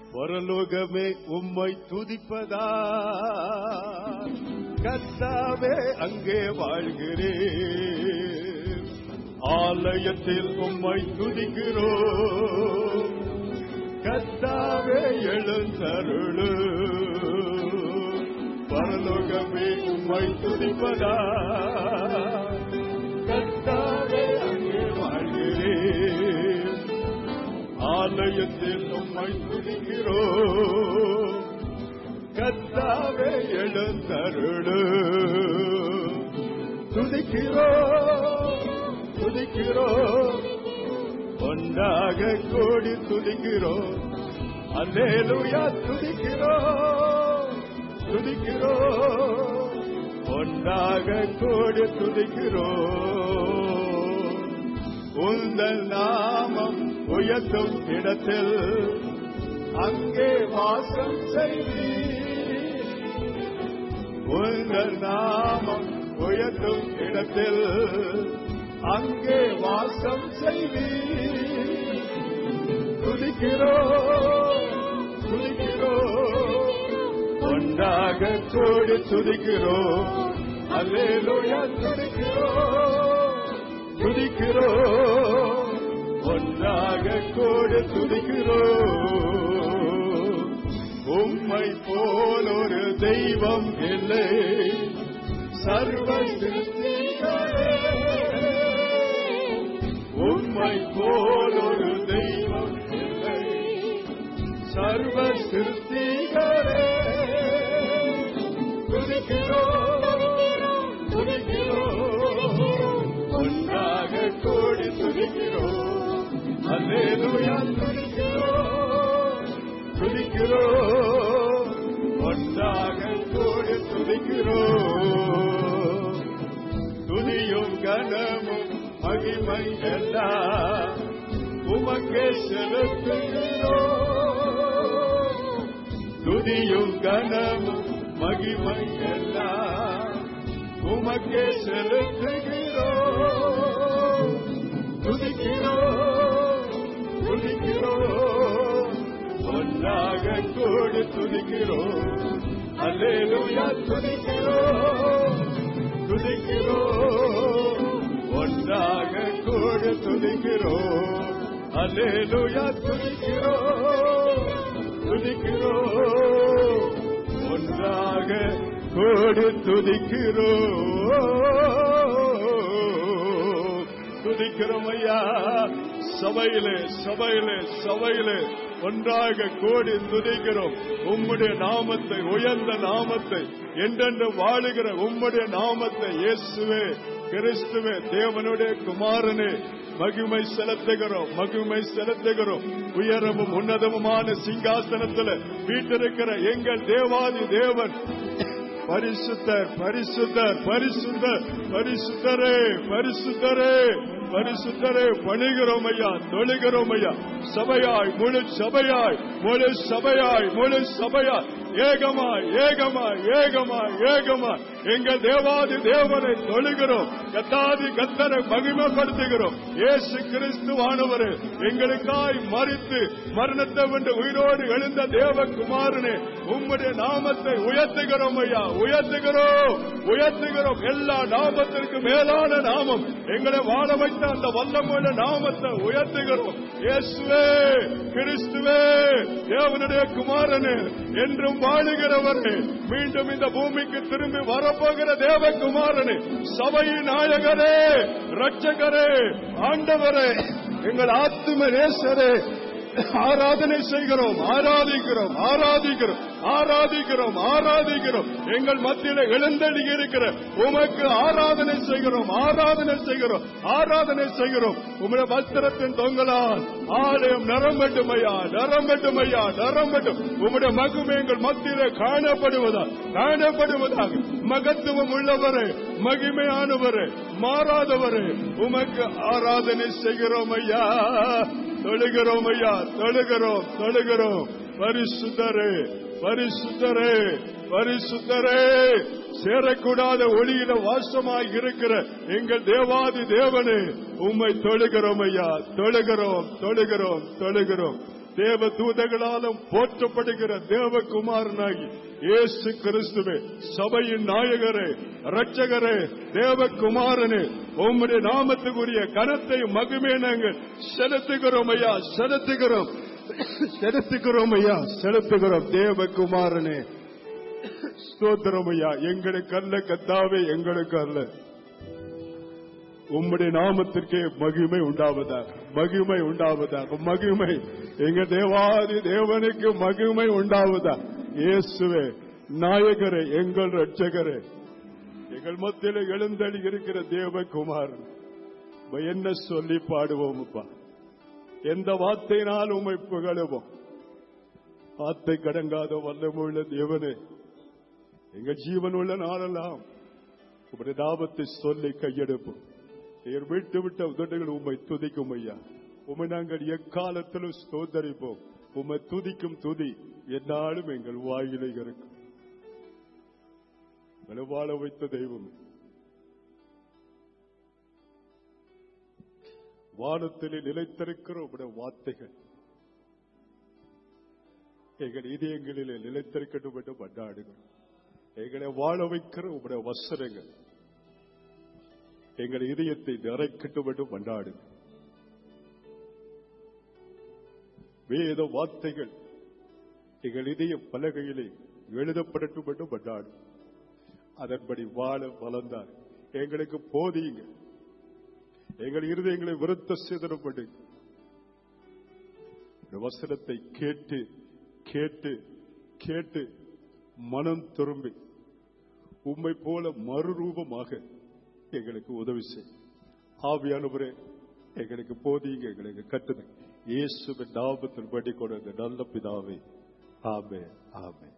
பரலோகமே உம்மை துதிப்பதா கத்தாவே அங்கே வாழ்கிறேன் ஆலயத்தில் உம்மை துதிக்கிறோம் கத்தாவே எழுந்தருளு பரலோகமே உம்மை துதிப்பதா கத்தாவே அங்கே வாழ்கிறேன் ஆலயத்தில் உம்மை துதிக்கிறோம் கத்தாவே எழுந்தருளு துதிக்கிறோம் துதிக்கிறோம் ஒன்றாக கோடி துதிக்கிறோம் அல்லேலூயா துதிக்கிறோம் துதிக்கிறோம் ஒன்றாக கோடி துதிக்கிறோம் உந்தல் நாமம் உயர்த்தும் இடத்தில் அங்கே வாசம் செய்வீர் உங்கள் நாமம் உயர்த்தும் இடத்தில் அங்கே வாசம் செய்வீர் துதிக்கிறோம் துதிக்கிறோம் ஒன்றாக கோடி துதிக்கிறோம் அல்லேலூயா துதிக்கிறோம் துதிக்கிறோம் ஒன்றாக கோடி துதிக்கிறோம் உம்மை போல் ஒரு தெய்வம் இல்லை சர்வ சிருஷ்டிகளே உம்மை போல் ஒரு தெய்வம் இல்லை சர்வ சிருஷ்டிகளே துதிக்கிறோம் துதிக்கிறோம் ஒன்றாக கோடி துதிக்கிறோம் அல்லேலூயா துதிக்கிறோம் துதிக்கிறோம் ஒன்றாக கோடி துதிக்கிறோம் துதியும் கனமும் மகிமை எல்லாம் உமக்கே செலுத்துகிறோம் துதியும் கனமும் மகிமை எல்லாம் உமக்கே செலுத்துகிறோம் துதிக்கிறோம் துதிக்கிறோம் ஒன்றாக கோடி துதிக்கிறோம் அல்லேலூயா துதிக்கிறோம் துதிக்கிறோம் ஒன்றாக கோடி துதிக்கிறோம் அல்லேலூயா துதிக்கிறோம் துதிக்கிறோம் ஒன்றாக கோடி துதிக்கிறோம் துதிக்கிறோம் ஐயா சபையிலே சபையிலே சபையிலே ஒன்றாக கோடி துதிக்கிறோம் உம்முடைய நாமத்தை உயர்ந்த நாமத்தை என்றென்று வாழுகிற உம்முடைய நாமத்தை இயேசுவே கிறிஸ்துவே தேவனுடைய குமாரனே மகிமை செலுத்துகிறோம் மகிமை செலுத்துகிறோம் உயரமும் உன்னதமுமான சிங்காசனத்தில் வீட்டிருக்கிற எங்கள் தேவாதி தேவன் பரிசுத்தர் பரிசுத்தர் பரிசுத்தர் பரிசுத்தரே பரிசுத்தரே பரிசுத்தரே பணிகிறோம் ஐயா தொழுகிறோம் ஐயா சபையாய் முழு சபையாய் முழு சபையாய் முழு சபையாய் ஏகமாய் ஏகமாய் ஏகமாய் ஏகமாய் எங்கள் தேவாதி தேவனை தொழுகிறோம் கத்தாதி கத்தரை மகிமைப்படுத்துகிறோம் ஏசு கிறிஸ்துவானவரே எங்களுக்காய் மறித்து மரணத்தை வென்று உயிரோடு எழுந்த தேவகுமாரனே உம்முடைய நாமத்தை உயர்த்துகிறோம் ஐயா உயர்த்துகிறோம் உயர்த்துகிறோம் எல்லா நாமத்திற்கு மேலான நாமம் எங்களை வாழ வைத்த அந்த வல்லமுள்ள நாமத்தை உயர்த்துகிறோம் இயேசுவே கிறிஸ்துவே தேவனுடைய குமாரனே என்றும் வாழுகிறவரே மீண்டும் இந்த பூமிக்கு திரும்பி வரப்போகிற தேவகுமாரனே சபையின் நாயகரே ரட்சகரே ஆண்டவரே எங்கள் ஆத்தும நேசரே ஆராதனை செய்கிறோம் ஆராதிக்கிறோம் ஆராதிக்கிறோம் ஆராதிக்கிறோம் ஆராதிக்கிறோம் எங்கள் மத்தியில எழுந்தடி இருக்கிற உமக்கு ஆராதனை செய்கிறோம் ஆராதனை செய்கிறோம் ஆராதனை செய்கிறோம் உங்களுடைய வஸ்திரத்தின் தொங்கலால் ஆலயம் நரம்பட்டும் ஐயா நரம்பட்டும் ஐயா நரம்பட்டும் உங்களுடைய மகுமை எங்கள் மத்தியில காணப்படுவதா காணப்படுவதாக மகத்துவம் உள்ளவரே மகிமையானவரே மாறாதவரே உமக்கு ஆராதனை செய்கிறோம் ஐயா தொழுகிறோம் ஐயா தொழுகிறோம் தொழுகிறோம் பரிசுத்தரே பரிசுத்தரே பரிசுத்தரே சேரக்கூடாத ஒளியில வாசமாய் இருக்கிற எங்கள் தேவாதி தேவனே உம்மை தொழுகிறோம் ஐயா தொழுகிறோம் தொழுகிறோம் தொழுகிறோம் தேவ தூதர்களாலும் போற்றப்படுகிற தேவகுமாரனாகி இயேசு கிறிஸ்துவே சபையின் நாயகரே இரட்சகரே தேவகுமாரனே உம்முடைய நாமத்துக்குரிய கனத்தை மகிமே நாங்கள் செலுத்துகிறோம் ஐயா செலுத்துகிறோம் செலுத்துகிறோம் ஐயா செலுத்துகிறோம் தேவகுமாரனே ஸ்தோத்திரம் ஐயா எங்களுக்கு அல்ல கத்தாவே எங்களுக்கு அல்ல உம்முடைய நாமத்திற்கே மகிமை உண்டாவதாக மகிமை உண்டாவதாக மகிமை எங்க தேவாதி தேவனுக்கு மகிமை உண்டாவதா இயேசுவே நாயகரே எங்கள் ரட்சகரே எங்கள் மத்தியில எழுந்தளி இருக்கிற தேவகுமாரன் இப்ப என்ன சொல்லி பாடுவோம்ப்பா எந்த வார்த்தையினால் உமை புகழுவோம் வார்த்தை கடங்காத வல்லமுள்ள தேவனே எங்கள் ஜீவன் உள்ள நாளெல்லாம் உங்களுடைய தாபத்தை சொல்லி கையெடுப்போம் நீர் விட்டு விட்ட உதடுகள் உம்மை துதிக்கும் ஐயா உம்மை நாங்கள் எக்காலத்திலும் ஸ்தோத்தரிப்போம் உம்மை துதிக்கும் துதி என்னாலும் எங்கள் வாயிலை இருக்கும் எங்களை வாழ வைத்த தெய்வம் வானத்திலே நிலைத்திருக்கிற உடைய வார்த்தைகள் எங்கள் இதயங்களிலே நிலைத்திருக்கட்டும் என்று கொண்டாடுங்கள் எங்களை வாழ வைக்கிற உடைய வசனங்கள் எங்கள் இதயத்தை நிறைக்கட்டும் என்று கொண்டாடுங்கள் வேத வார்த்தைகள் எங்கள் இதய பலகையிலே எழுதப்படட்டும் என்று கொண்டாடும் அதன்படி வாழ வளர்ந்தார் எங்களுக்கு போதியுங்க எங்கள் இருதயங்களை விருத்த சிதறப்படு இந்த வசனத்தை கேட்டு கேட்டு கேட்டு மனம் திரும்பி உம்மை போல மறுரூபமாக எங்களுக்கு உதவி செய் ஆவியானவரே எங்களுக்கு போதியுங்க எங்களுக்கு கட்டுது இயேசுவின் நாமத்தில் படி கொடுங்க நல்ல பிதாவே ஆமே ஆமே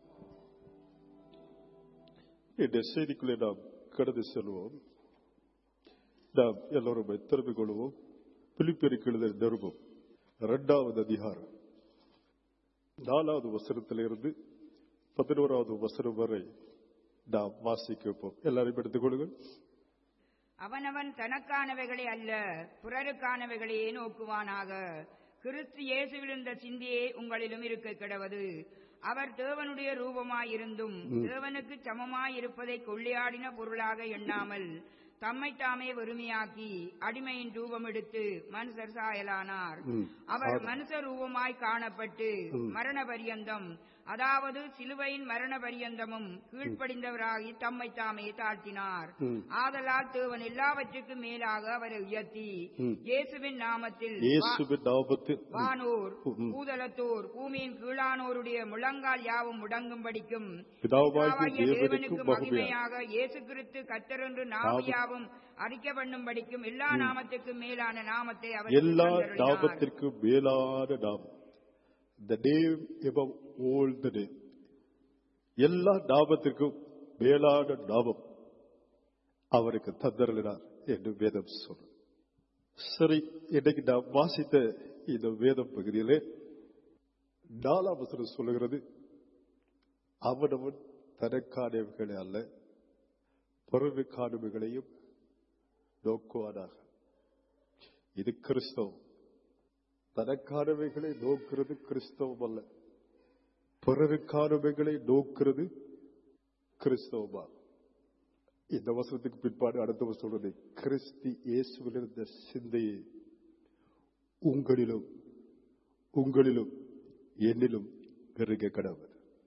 இந்த செய்திக்குள்ளே நாம் கடந்து செல்வோம் நாம் எல்லோரும் திரும்பிக் கொள்வோம் பிலிப்பியருக்கு எழுத நிருபம் இரண்டாவது அதிகாரம் நாலாவது வசனத்திலிருந்து பதினோராவது வசனம் வரை நாம் வாசிக்கப்போம் எல்லாரும் எடுத்துக் கொள்ளுங்கள் அவனவன் தனக்கானவைகளை அல்ல பிறருக்கானவைகளையே நோக்குவானாக கிறிஸ்து இயேசுவிலிருந்த சிந்தியே உங்களிலும் இருக்க கிடவது அவர் தேவனுடைய ரூபமாயிருந்தும் தேவனுக்கு சமமாயிருப்பதை கொள்ளையாடின பொருளாக எண்ணாமல் தம்மை தாமே வெறுமையாக்கி அடிமையின் ரூபம் எடுத்து மனுஷர் சாயலானார் அவர் மனுஷ ரூபமாய் காணப்பட்டு மரண பரியந்தம் அதாவது சிலுவையின் மரண பரியந்தமும் கீழ்ப்படிந்தவராகி தம்மை தாமே தாழ்த்தினார் ஆதலால் தேவன் எல்லாவற்றுக்கும் மேலாக அவரை உயர்த்தி இயேசுவின் நாமத்தில் வா- இயேசுவின் நாமத்தில் வானோர் பூதலத்தோர் பூமியின் கீழானோருடைய முழங்கால் யாவும் முடங்கும்படிக்கும் பிதாவாகிய பிதாவாகிய தேவனுக்கு தேவனுக்கு மகிமையாக மகிமையாக இயேசு கிறிஸ்து கத்தரென்று நாவியாவும் அறிக்கை பண்ணும்படிக்கும் எல்லா நாமத்துக்கும் மேலான நாமத்தை அவர் எல்லா தந்தருளினார். நாமத்திற்கும் மேலான நாமம் the name above all the name எல்லா நாமத்திற்கும் மேலான நாமம் அவருக்கு தந்தருளினார் என்று வேதம் சொல்லும் சரி இன்னைக்கு நாம் வாசித்த இந்த வேதம் பகுதியிலே நாலாம் வசனம் சொல்லுகிறது அவனவன் தனக்கானவைகளை அல்ல பொறுமைக்கானவைகளையும் நோக்குவானாக இது கிறிஸ்தவம் தனக்கானவைகளை நோக்கிறது கிறிஸ்தவம் அல்ல பிறருக்கானவைகளை நோக்கிறது கிறிஸ்தவமா இந்த வசனத்துக்கு பிற்பாடு அடுத்த சொல்றது கிறிஸ்தி இயேசுவில் இருந்த சிந்தையை உங்களிலும் உங்களிலும் என்னிலும் பெருக கடவுள்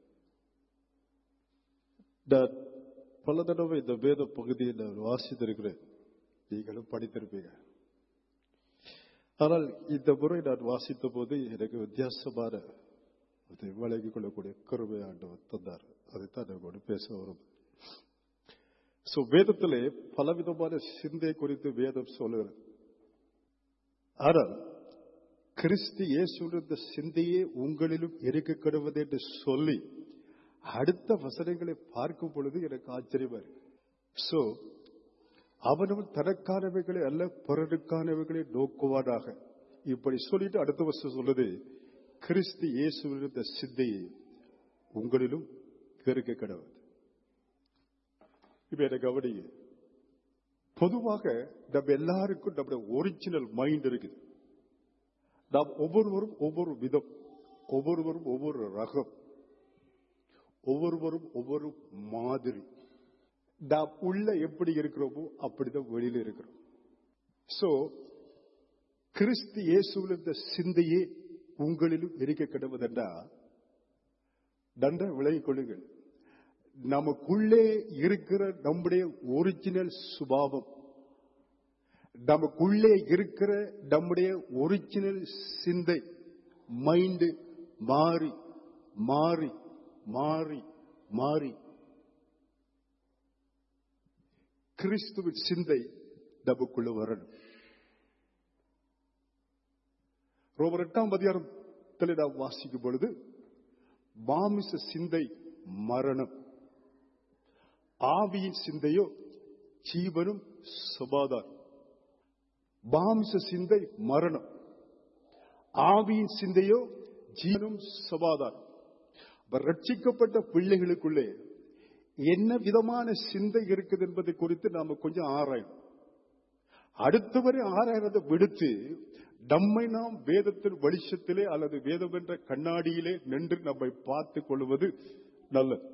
நான் பல தடவை இந்த வேத பகுதியை நான் வாசித்திருக்கிறேன் நீங்களும் படித்திருப்பீங்க ஆனால் இந்த முறை நான் வாசித்த போது எனக்கு வித்தியாசமான அதை வழங்கிக் கொள்ளக்கூடிய கருமை ஆண்டவர் தந்தார் அதைத்தான் நம்மோடு பேச வரும் சோ வேதத்திலே பலவிதமான சிந்தை குறித்து வேதம் சொல்லுகிறது ஆனால் கிறிஸ்து இயேசுவின் சிந்தையே உங்களிலும் இருக்க கிடவது என்று சொல்லி அடுத்த வசனங்களை பார்க்கும் பொழுது எனக்கு ஆச்சரியமா இருக்கு சோ அவனவன் தனக்கானவைகளை அல்ல பிறருக்கானவைகளை நோக்குவானாக இப்படி சொல்லிட்டு அடுத்த வருஷம் சொல்லுது கிறிஸ்து இயேசுவின் சிந்தையை உங்களிலும் பெருக்க கிடவது இப்ப எனக்கு கவனிங்க பொதுவாக நம்ம எல்லாருக்கும் நம்முடைய ஒரிஜினல் மைண்ட் இருக்குது நாம் ஒவ்வொருவரும் ஒவ்வொரு விதம் ஒவ்வொருவரும் ஒவ்வொரு ரகம் ஒவ்வொருவரும் ஒவ்வொரு மாதிரி நாம் உள்ள எப்படி இருக்கிறோமோ அப்படிதான் வெளியில இருக்கிறோம் சோ கிறிஸ்து இயேசுவில் இந்த சிந்தையே உங்களிலும் இருக்க கிடவதென்றா நன்ற விலகிக் கொள்ளுங்கள் நமக்குள்ளே இருக்கிற நம்முடைய ஒரிஜினல் சுபாவம் நமக்குள்ளே இருக்கிற நம்முடைய ஒரிஜினல் சிந்தை மைண்டு மாறி மாறி மாறி மாறி கிறிஸ்துவின் சிந்தை நமக்குள்ள வரணும் ரோமர் எட்டாம் அதிகாரத்தில் நாம் வாசிக்கும் பொழுது மாமிச சிந்தை மரணம் ஆவியின் சிந்தையோ ஜீவனும் சமாதானம் மாமிச சிந்தை மரணம் ஆவியின் சிந்தையோ ஜீவனும் சமாதானம் அப்ப ரட்சிக்கப்பட்ட பிள்ளைகளுக்குள்ளே என்ன விதமான சிந்தை இருக்குது என்பதை குறித்து நாம கொஞ்சம் ஆராயும் அடுத்தவரை ஆராயறதை விடுத்து நம்மை நாம் வேதத்தின் வெளிச்சத்திலே அல்லது வேதம் என்ற கண்ணாடியிலே நின்று நம்மை பார்த்துக் கொள்வது நல்லது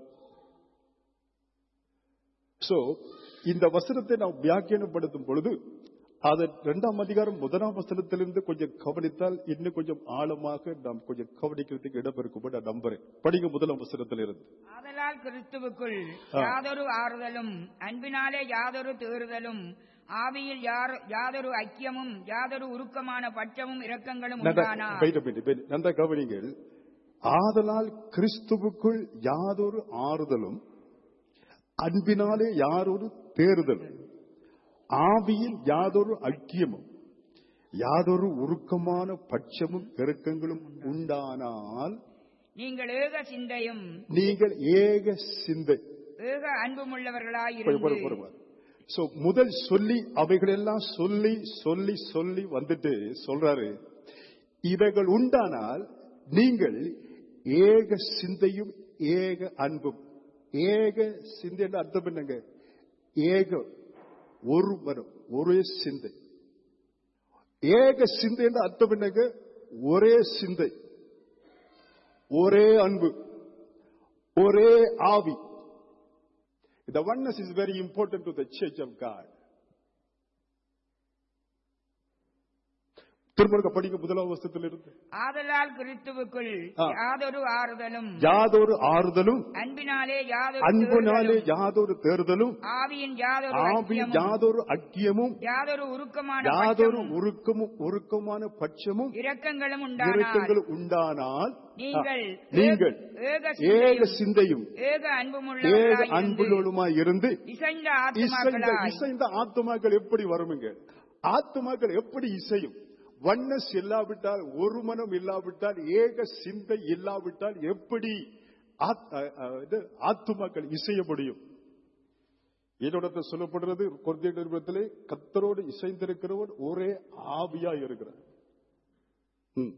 சோ இந்த வசனத்தை நாம் வியாக்கியானப்படுத்தும் பொழுது அதை இரண்டாம் அதிகாரம் முதலாம் வசனத்திலிருந்து கொஞ்சம் கவனித்தால் இன்னும் கொஞ்சம் ஆழமாக நாம் கொஞ்சம் கவனிக்கிறதுக்கு இடம் இருக்கும் நான் நம்புறேன் படிங்க முதலாம் வசனத்திலிருந்து ஆதலால் கிறிஸ்துவுக்குள் ஆ. யாதொரு ஆறுதலும் அன்பினாலே யாதொரு தேறுதலும் ஆவியில் யார்- யாதொரு ஐக்கியமும் யாதொரு உருக்கமான பட்சமும் இரக்கங்களும் உண்டானா Wait a minute, wait. நன்றா கவனிங்கள் ஆதலால் கிறிஸ்துவுக்குள் யாதொரு ஆறுதலும் அன்பினாலே யாரொரு தேறுதலும் ஆவியில் யாதொரு ஐக்கியமும் யாதொரு உருக்கமான பட்சமும் இறக்கங்களும் உண்டானால் நீங்கள் ஏக சிந்தையும் நீங்கள் ஏக சிந்தை ஏக அன்புமுள்ளவர்களாய் போய் போய் இருந்து போய் சோ முதல் சொல்லி அவைகளெல்லாம் சொல்லி சொல்லி சொல்லி வந்துட்டு சொல்றாரு இவைகள் உண்டானால் நீங்கள் ஏக சிந்தையும் ஏக அன்பும் ஏக சிந்தை அர்த்தம் என்னங்க ஏக ஒரு மனம் ஒரே சிந்தை ஏக சிந்தை என்ற அர்த்தம் என்னங்க ஒரே சிந்தை ஒரே அன்பு ஒரே ஆவி The oneness is very important to the church of God. திரும்ப படிக்க முதலாம் வருஷத்திலிருந்து ஆதலால் கிறிஸ்துவுக்குள் ஆ. யாதொரு ஆறுதலும் யாதொரு ஆறுதலும் அன்பினாலே யாதொரு அன்புனாலே தேறுதலும், யாதொரு தேறுதலும் ஆவியின் யாதொரு ஆவி ஐக்கியமும், யாதொரு ஐக்கியமும் யாதொரு உருக்கமான யாதொரு பட்சமும், உருக்கமும் உருக்கமான பட்சமும் இரக்கங்களும் உண்டானால் இறக்கங்களும் உண்டானால் நீங்கள் ஆ, நீங்கள் ஏக ஏக சிந்தையும் சிந்தையும் ஏக ஏக அன்புமுள்ளவர்களாய் இருந்து அன்புள்ளவளுமாய் இருந்து இசைந்த இசைந்த ஆத்மாக்களாய் இசைந்த ஆத்துமாக்கள் எப்படி வருமுங்க ஆத்துமாக்கள் எப்படி இசையும் வண்ணஸ் இல்லாவிட்டால் ஒரு மனம் இல்லாவிட்டால் ஏக சிந்தை இல்லாவிட்டால் எப்படி ஆத்- அ- அ- இது ஆத்துமாக்கள் இசைய முடியும் என்னோட சொல்லப்படுறது கொர்திய நிறுவனத்திலே கத்தரோடு இசைந்திருக்கிறவன் ஒரே ஆவியா இருக்கிறார் ம்.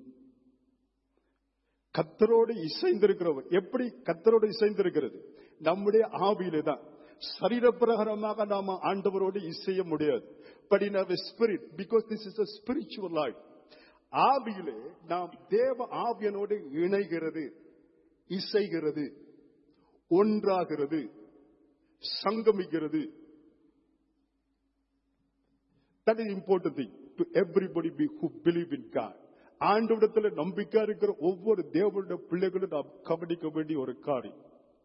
கத்தரோடு இசைந்திருக்கிறவர் எப்படி கத்தரோடு இசைந்திருக்கிறது நம்முடைய ஆவியிலே தான் சரீரப்பிரகாரமாக நாம ஆண்டவரோடு இசைய முடியாது பட் இன் அவர் spirit because this is a spiritual life ஆவியிலே நாம் தேவ ஆவியனோடு இணைகிறது இசைகிறது ஒன்றாகிறது சங்கமிக்கிறது that is important thing to everybody be who believe in God ஆண்டவிடத்தில் நம்பிக்கை இருக்கிற ஒவ்வொரு தேவனுடைய பிள்ளைகளும் நாம் கவனிக்க வேண்டிய ஒரு காரியம்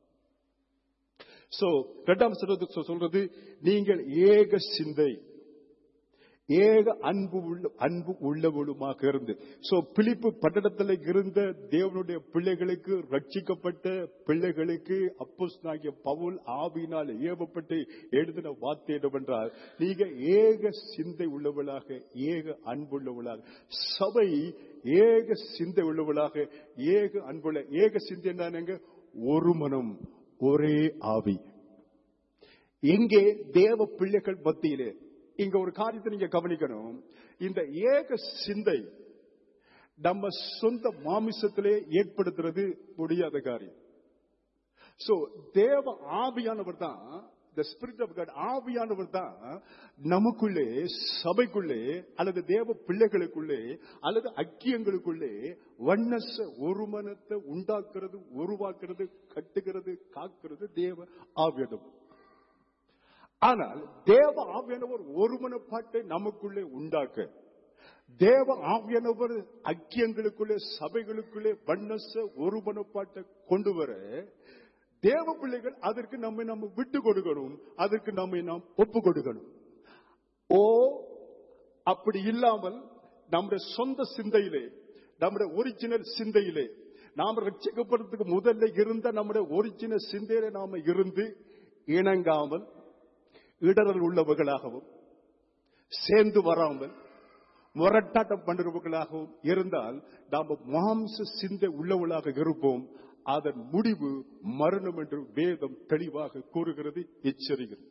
சோ இரண்டாம் சொல்றது சொல்றது நீங்கள் ஏக சிந்தை ஏக அன்பு உள்ள அன்பு உள்ளவளுமாக இருந்து சோ பிலிப்பு பட்டணத்தில் இருந்த தேவனுடைய பிள்ளைகளுக்கு ரட்சிக்கப்பட்ட பிள்ளைகளுக்கு அப்போஸ்தலனாகிய பவுல் ஆவியினால் ஏவப்பட்டு எழுதின வார்த்தை என்னவென்றால் நீங்க ஏக சிந்தை உள்ளவளாக ஏக அன்புள்ளவளாக சபை ஏக சிந்தை உள்ளவளாக ஏக அன்புள்ள ஏக சிந்தை என்னங்க ஒரு மனம் ஒரே ஆவி எங்கே தேவ பிள்ளைகள் மத்தியிலே இங்க ஒரு காரியத்தை நீங்க கவனிக்கணும் இந்த ஏக சிந்தை நம்ம சொந்த மாமிசத்திலே ஏற்படுத்துறது முடியாத காரியம் சோ தேவ ஆவியானவர் தான் the spirit of God ஆவியானவர் தான் நமக்குள்ளே சபைக்குள்ளே அல்லது தேவ பிள்ளைகளுக்குள்ளே அல்லது ஐக்கியங்களுக்குள்ளே வண்ணச ஒருமனத்தை உண்டாக்குறது உருவாக்குறது கட்டுகிறது காக்கிறது தேவ ஆவியானவர் ஆனால் தேவ ஆவியானவர் ஒருமனப்பாட்டை நமக்குள்ளே உண்டாக்க தேவ ஆவியானவர் ஐக்கியங்களுக்குள்ளே சபைகளுக்குள்ளே வண்ணச ஒருமனப்பாட்டை கொண்டு வர தேவ பிள்ளைகள் அதற்கு நம்மை நம்ம விட்டு கொடுக்கணும் அதற்கு நம்மை நாம் ஒப்பு கொடுக்கணும் ஓ அப்படி இல்லாமல் நம்முடைய சொந்த சிந்தையிலே நம்முடைய ஒரிஜினல் சிந்தையிலே நாம் ரட்சிக்கப்படுறதுக்கு முதல்ல இருந்த நம்முடைய ஒரிஜினல் சிந்தையில நாம இருந்து இணங்காமல் இடரல் உள்ளவர்களாகவும் சேர்ந்து வராமல் முரட்டாட்டம் பண்ணுறவர்களாகவும் இருந்தால் நாம மாம்ச சிந்தை உள்ளவர்களாக இருப்போம் அதன் முடிவு மரணம் என்று வேதம் தெளிவாக கூறுகிறது எச்சரிக்கிறது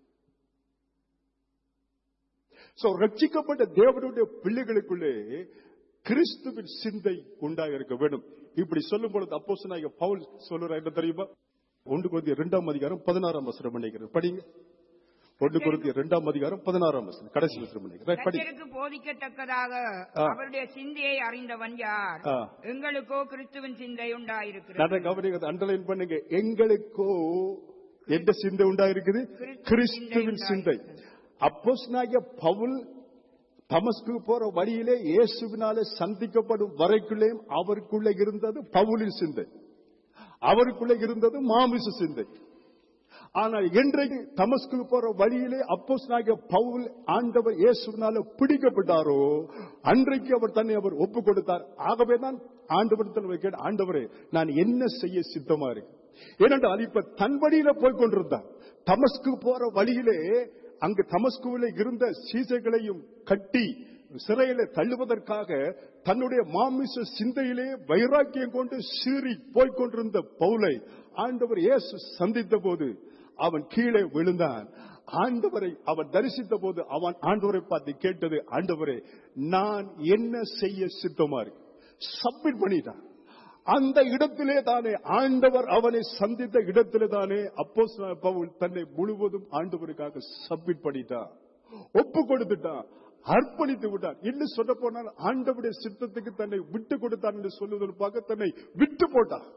சோ ரட்சிக்கப்பட்ட தேவனுடைய பிள்ளைகளுக்குள்ளே கிறிஸ்துவின் சிந்தை உண்டாக இருக்க வேண்டும் இப்படி சொல்லும் பொழுது அப்போ பவுல் சொல்லுற என்ன தெரியுமா ஒன்று குருந்திய இரண்டாம் அதிகாரம் பதினாறாம் வசனம் நினைக்கிறேன் படிங்க ஒன்று குருந்திய இரண்டாம் அதிகாரம் பதினாறாம் வசனம் கடைசி வசனம் நினைக்கிறேன் படி கர்த்தருக்கு போதிக்கத்தக்கதாக ஆ. அவருடைய சிந்தையை அறிந்தவன் யார் ஆ. எங்களுக்கோ கிறிஸ்துவின் சிந்தை உண்டாயிருக்கிறது நல்ல கவனிங்க அண்டர்லைன் பண்ணுங்க எங்களுக்கோ எந்த சிந்தை உண்டாயிருக்குது கிறிஸ்துவின் சிந்தை அப்போஸ் பவுல் தமஸ்கு போற வழியிலே இயேசுவினாலே சந்திக்கப்படும் வரைக்குள்ளேயும் அவருக்குள்ள இருந்தது பவுலின் சிந்தை அவருக்குள்ள இருந்தது மாமிச சிந்தை ஆனால் இன்றைக்கு தமஸ்கு போற வழியிலே அப்போஸ் பவுல் ஆண்டவர் இயேசுவினால பிடிக்கப்பட்டாரோ அன்றைக்கு அவர் தன்னை அவர் ஒப்பு கொடுத்தார் ஆகவே தான் ஆண்டவர் கேட்ட ஆண்டவரே நான் என்ன செய்ய சித்தமா இருக்கு ஏனென்றால் இப்ப தன் வழியில போய் கொண்டிருந்தார் தமஸ்கு போற வழியிலே அங்கு தமஸ்குவில இருந்த சீசைகளையும் கட்டி சிறையில தள்ளுவதற்காக தன்னுடைய மாமிச சிந்தையிலே வைராக்கியம் கொண்டு சீறி போய்க் கொண்டிருந்த பவுலை ஆண்டவர் இயேசு சந்தித்த போது அவன் கீழே விழுந்தான் ஆண்டவரை அவன் தரிசித்த போது அவன் ஆண்டவரை பார்த்து கேட்டது ஆண்டவரே நான் என்ன செய்ய சித்தமா இருக்கு சப்மிட் பண்ணிட்டான் அந்த இடத்திலே தானே ஆண்டவர் அவனை சந்தித்த இடத்திலே தானே அப்போ பவுல் தன்னை முழுவதும் ஆண்டவருக்காக சப்மிட் பண்ணிட்டான் ஒப்பு கொடுத்துட்டான் அர்ப்பணித்து விட்டான் இன்னும் சொல்ல போனால் ஆண்டவருடைய சித்தத்துக்கு தன்னை விட்டு கொடுத்தான் என்று சொல்லுவதற்காக தன்னை விட்டு போட்டான்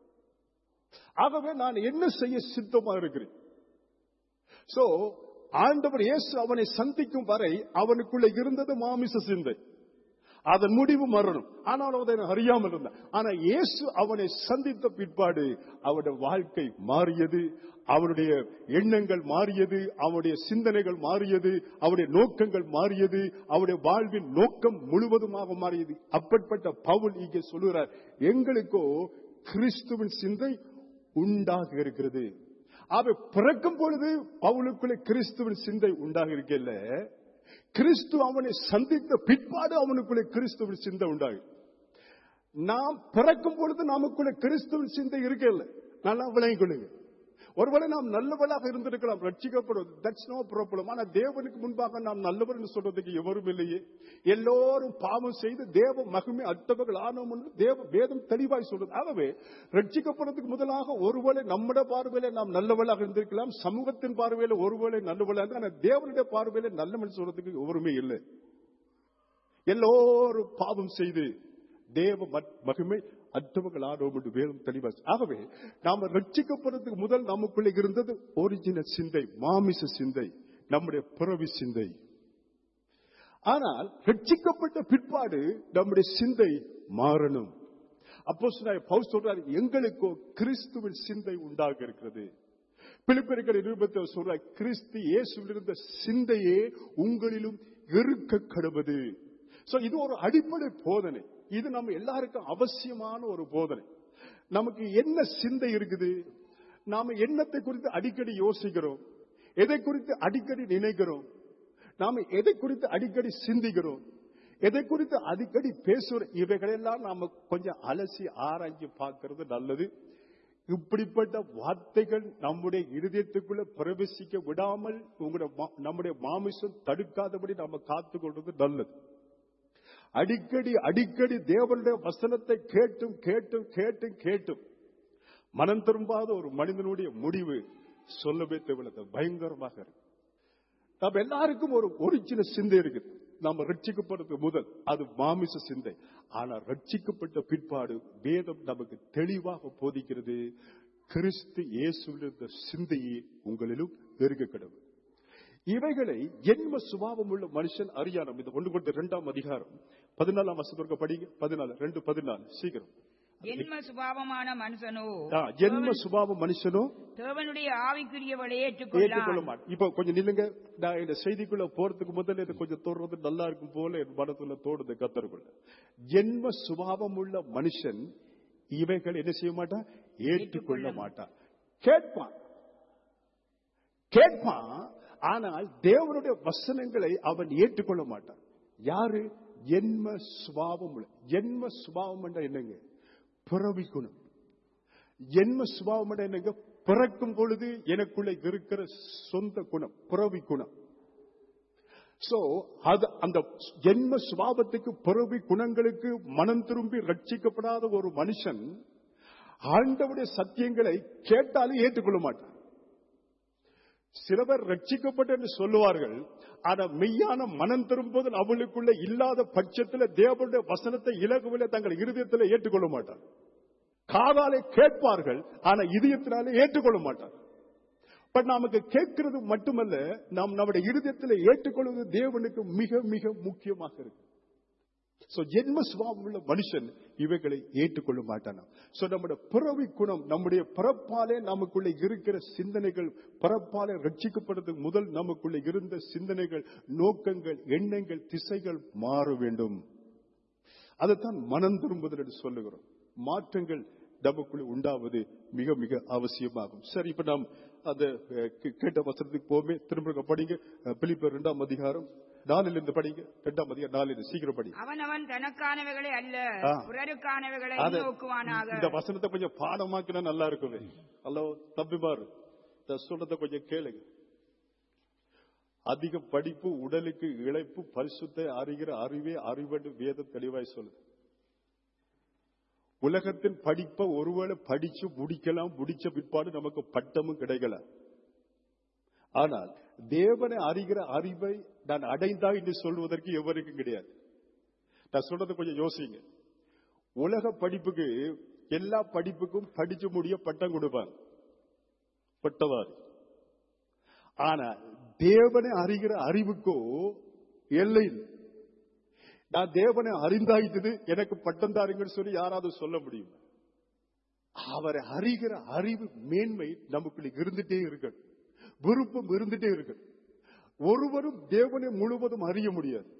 ஆகவே நான் என்ன செய்ய சித்தமா இருக்கிறேன் சோ ஆண்டவர் இயேசு அவனை சந்திக்கும் வரை அவனுக்குள்ள இருந்தது மாமிச சிந்தை அதன் முடிவு மரணம் ஆனால் அதை அறியாமல் இருந்தான் ஆனா இயேசு அவனை சந்தித்த பிற்பாடு அவனுடைய வாழ்க்கை மாறியது அவனுடைய எண்ணங்கள் மாறியது அவனுடைய சிந்தனைகள் மாறியது அவனுடைய நோக்கங்கள் மாறியது அவனுடைய வாழ்வின் நோக்கம் முழுவதுமாக மாறியது அப்படிப்பட்ட பவுல் இங்கே சொல்லுகிறார் எங்களுக்கோ கிறிஸ்துவின் சிந்தை உண்டாக இருக்கிறது அவை பிறக்கும் பொழுது பவுலுக்குள்ளே கிறிஸ்துவின் சிந்தை உண்டாக இருக்கல கிறிஸ்து அவனை சந்தித்த பிற்பாடு அவனுக்குள்ளே கிறிஸ்துவின் சிந்தை உண்டாகும் நாம் பிறக்கும் பொழுது நமக்குள்ள கிறிஸ்துவின் சிந்தை இருக்கல நல்லா விளங்கிக் கொள்ளுங்க ஒருவேளை நாம் நல்லவளாக இருந்திருக்கலாம் ரட்சிக்கப்படுவது தட்ஸ் நோ ப்ராப்ளம் ஆனா தேவனுக்கு முன்பாக நாம் நல்லவர் என்று சொல்றதுக்கு எவரும் இல்லையே எல்லோரும் பாவம் செய்து தேவ மகிமை அட்டவர்கள் ஆனோம் என்று தேவ வேதம் தெளிவாய் சொல்றது ஆகவே ரட்சிக்கப்படுறதுக்கு முதலாக ஒருவேளை நம்முடைய பார்வையில நாம் நல்லவளாக இருந்திருக்கலாம் சமூகத்தின் பார்வையில ஒருவேளை நல்லவளாக இருந்தா ஆனா தேவனுடைய பார்வையில நல்லவன் சொல்றதுக்கு எவருமே இல்லை எல்லோரும் பாவம் செய்து தேவ மத்- மகிமை அற்றவர்கள் ஆனோம் என்று வேதம் தெளிவா ஆகவே நாம ரட்சிக்கப்படுறதுக்கு முதல் நமக்குள்ள இருந்தது ஒரிஜினல் சிந்தை மாமிச சிந்தை நம்முடைய பிறவி சிந்தை ஆனால் ரட்சிக்கப்பட்ட பிற்பாடு நம்முடைய சிந்தை மாறணும் அப்போ பவுல் சொல்றாரு எங்களுக்கோ கிறிஸ்துவின் சிந்தை உண்டாக இருக்கிறது பிலிப்பியர்கள் இருபத்தி சொல்ற கிறிஸ்து இயேசுவில் இருந்த சிந்தையே உங்களிலும் இருக்க கடவுது சோ இது ஒரு அடிப்படை போதனை இது நம்ம எல்லாருக்கும் அவசியமான ஒரு போதனை நமக்கு என்ன சிந்தை இருக்குது நாம எண்ணத்தை குறித்து அடிக்கடி யோசிக்கிறோம் எதை குறித்து அடிக்கடி நினைக்கிறோம் நாம எதை குறித்து அடிக்கடி சிந்திக்கிறோம் எதை குறித்து அடிக்கடி பேசுறோம் இவைகளெல்லாம் நாம கொஞ்சம் அலசி ஆராய்ச்சி பார்க்கிறது நல்லது இப்படிப்பட்ட வார்த்தைகள் நம்முடைய இருதயத்துக்குள்ள பிரவேசிக்க விடாமல் உங்களுடைய மா- நம்முடைய மாமிசம் தடுக்காதபடி நாம காத்துக் கொள்வது நல்லது அடிக்கடி அடிக்கடி தேவனுடைய வசனத்தை கேட்டும் கேட்டும் கேட்டும் கேட்டும் மனம் திரும்பாத ஒரு மனிதனுடைய முடிவு சொல்லவே தேவையில்லை பயங்கரமாக இருக்கு நம்ம எல்லாருக்கும் ஒரு ஒரிஜினல் சிந்தை இருக்குது நம்ம ரட்சிக்கப்படுறது முதல் அது மாமிச சிந்தை ஆனா ரட்சிக்கப்பட்ட பிற்பாடு வேதம் நமக்கு தெளிவாக போதிக்கிறது கிறிஸ்து இயேசுவிலிருந்த சிந்தையே உங்களிலும் இருக்க கிடவு இவைகளை ஜென்ம சுபாவம் உள்ள மனுஷன் அறியானம் இது ஒன்று கொண்டு இரண்டாம் அதிகாரம் பதினாலாம் வசத்திற்கு படிங்க பதினாலு ரெண்டு பதினாலு சீக்கிரம் ஜென்ம சுபாவமான மனுஷனோ ஆ, ஜென்ம சுபாவம் மனுஷனோ தேவனுடைய ஆவிக்குரியவளை ஏற்றுக்கொள்ள ஏற்றுக்கொள்ள மாட்டேன் இப்ப கொஞ்சம் நில்லுங்க நான் இந்த செய்திக்குள்ள போறதுக்கு முதல்ல இது கொஞ்சம் தோறது நல்லா இருக்கும் போல என் மனத்துல தோடுது கத்தருக்குள்ள ஜென்ம சுபாவம் உள்ள மனுஷன் இவைகள் என்ன செய்ய மாட்டான் ஏற்றுக்கொள்ள மாட்டான் கேட்பான் கேட்பான் ஆனால் தேவனுடைய வசனங்களை அவன் ஏற்றுக்கொள்ள மாட்டான் யாரு ஜென்ம சுபாவம் உள்ள ஜென்ம சுபாவம் என்றா என்னங்க பிறவி குணம் ஜென்ம சுபாவம் என்றா என்னங்க பிறக்கும் பொழுது எனக்குள்ள இருக்கிற சொந்த குணம் பிறவி குணம் சோ அது அந்த ஜென்ம சுபாவத்துக்கு பிறவி குணங்களுக்கு மனம் திரும்பி ரட்சிக்கப்படாத ஒரு மனுஷன் ஆண்டவுடைய சத்தியங்களை கேட்டாலும் ஏற்றுக்கொள்ள மாட்டான் சிலவர் ரட்சிக்கப்பட்டு என்று சொல்லுவார்கள் ஆனா மெய்யான மனம் திரும்புவது அவளுக்குள்ள இல்லாத பட்சத்துல தேவனுடைய வசனத்தை இலகுவில தங்கள் இருதயத்தில் ஏற்றுக்கொள்ள மாட்டார் காதாலே கேட்பார்கள் ஆனா இதயத்தினாலே ஏற்றுக்கொள்ள மாட்டார் பட் நமக்கு கேட்கிறது மட்டுமல்ல நாம் நம்முடைய இருதயத்தில் ஏற்றுக்கொள்வது தேவனுக்கு மிக மிக முக்கியமாக இருக்கு சோ ஜென்ம சுபாவம் உள்ள மனுஷன் இவைகளை ஏற்றுக்கொள்ள மாட்டானா சோ நம்முடைய பிறவி குணம் நம்முடைய பிறப்பாலே நமக்குள்ள இருக்கிற சிந்தனைகள் பிறப்பாலே ரட்சிக்கப்படுறதுக்கு முதல் நமக்குள்ள இருந்த சிந்தனைகள் நோக்கங்கள் எண்ணங்கள் திசைகள் மாற வேண்டும் அதைத்தான் மனம் திரும்புதல் என்று சொல்லுகிறோம் மாற்றங்கள் நமக்குள்ள உண்டாவது மிக மிக அவசியமாகும் சரி இப்ப நாம் அந்த அஹ், கே- கேட்ட வசனத்துக்கு போமே திரும்ப படிங்க அஹ், பிலிப்பியர் இரண்டாம் அதிகாரம் நாலில் இருந்து படிங்க இரண்டாம் அதிகாரம் நாலில் சீக்கிரம் படிங்க அவனவன் தனக்கானவைகளை அல்ல ஆ. பிறருக்கானவைகளை அத- நோக்குவானாக இந்த வசனத்தை கொஞ்சம் பாடமாக்கினா நல்லா இருக்குமே ஹலோ தம்பிமார் இந்த சொல்றத கொஞ்சம் கேளுங்க அதிக படிப்பு உடலுக்கு இழைப்பு பரிசுத்தை அறிகிற அறிவே அறிவென்று வேதம் தெளிவாய் சொல்லுது உலகத்தின் படிப்பை ஒருவேளை படிச்சு முடிக்கலாம் முடிச்ச பிற்பாடு நமக்கு பட்டமும் கிடைக்கலாம் ஆனால் தேவனை அறிகிற அறிவை நான் அடைந்தா என்று சொல்வதற்கு எவருக்கும் கிடையாது நான் சொல்றதை கொஞ்சம் யோசிங்க உலக படிப்புக்கு எல்லா படிப்புக்கும் படிச்சு முடிய பட்டம் கொடுப்பாங்க பட்டவாரி ஆனா தேவனை அறிகிற அறிவுக்கோ எல்லை இல்லை. நான் தேவனை அறிந்தாயிட்டது எனக்கு பட்டம் தாருங்கன்னு சொல்லி யாராவது சொல்ல முடியும் அவரை அறிகிற அறிவு மேன்மை நமக்குள்ள இருந்துட்டே இருக்கணும் விருப்பம் இருந்துட்டே இருக்கணும் ஒருவரும் தேவனை முழுவதும் அறிய முடியாது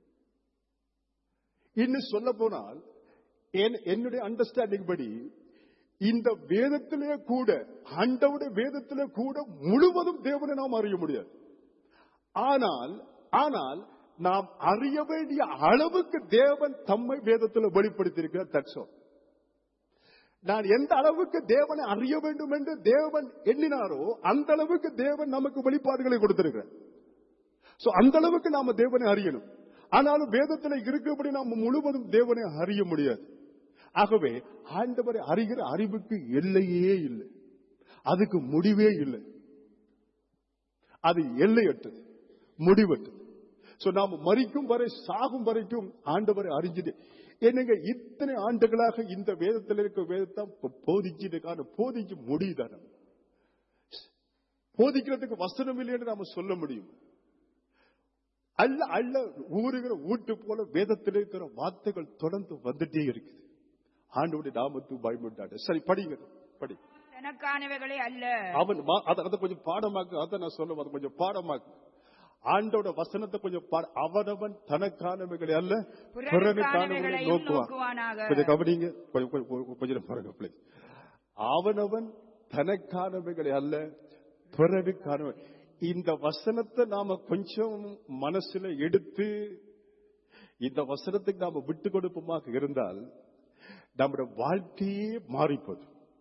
இன்னும் சொல்ல போனால் என்- என்னுடைய அண்டர்ஸ்டாண்டிங் படி இந்த வேதத்திலே கூட ஆண்டவுடைய வேதத்திலே கூட முழுவதும் தேவனை நாம் அறிய முடியாது ஆனால் ஆனால் நாம் அறிய வேண்டிய அளவுக்கு தேவன் தம்மை வேதத்தில் வெளிப்படுத்தியிருக்கிறார் தட்சோ நான் எந்த அளவுக்கு தேவனை அறிய வேண்டும் என்று தேவன் எண்ணினாரோ அந்த அளவுக்கு தேவன் நமக்கு வெளிப்பாடுகளை கொடுத்திருக்கிறார் சோ அந்த அளவுக்கு நாம தேவனை அறியணும் ஆனாலும் வேதத்தில் இருக்கிறபடி நாம் முழுவதும் தேவனை அறிய முடியாது ஆகவே ஆண்டவரை அறிகிற அறிவுக்கு எல்லையே இல்லை அதுக்கு முடிவே இல்லை அது எல்லையற்றது முடிவற்றது சோ நாம மறிக்கும் வரை சாகும் வரைக்கும் ஆண்டவரை அறிஞ்சுட்டு என்னங்க இத்தனை ஆண்டுகளாக இந்த வேதத்தில் இருக்க வேதத்தான் போதிச்சுட்டு காரணம் போதிச்சு முடியுதான போதிக்கிறதுக்கு வசனம் இல்லைன்னு நாம சொல்ல முடியும் அல்ல அல்ல ஊறுகிற ஊட்டு போல வேதத்தில் இருக்கிற வார்த்தைகள் தொடர்ந்து வந்துட்டே இருக்குது ஆண்டோடைய நாமத்துக்கு பயமுண்டாடு சரி படிங்க படி தனக்கானவைகளை அல்ல அவன் மா- அத அத கொஞ்சம் பாடமாக்கு அதை நான் சொல்ல அதை கொஞ்சம் பாடமாக்கு ஆண்டோட வசனத்தை கொஞ்சம் பாட அவனவன் தனக்கானவைகளை அல்ல பிறனுக்கானவைகளை பிறருக்கானவைகளையும் நோக்குவான் நோக்குவானாக கொஞ்சம் கவனிங்க கொஞ்சம் கொஞ்சம் கொஞ்சம் கொஞ்சம் பாருங்க please. அவனவன் தனக்கானவைகளை அல்ல பிறருக்கானவை இந்த வசனத்தை நாம கொஞ்சம் மனசுல எடுத்து இந்த வசனத்துக்கு நாம விட்டு கொடுப்போமாக இருந்தால் நம்முடைய வாழ்க்கையே மாறிப்போது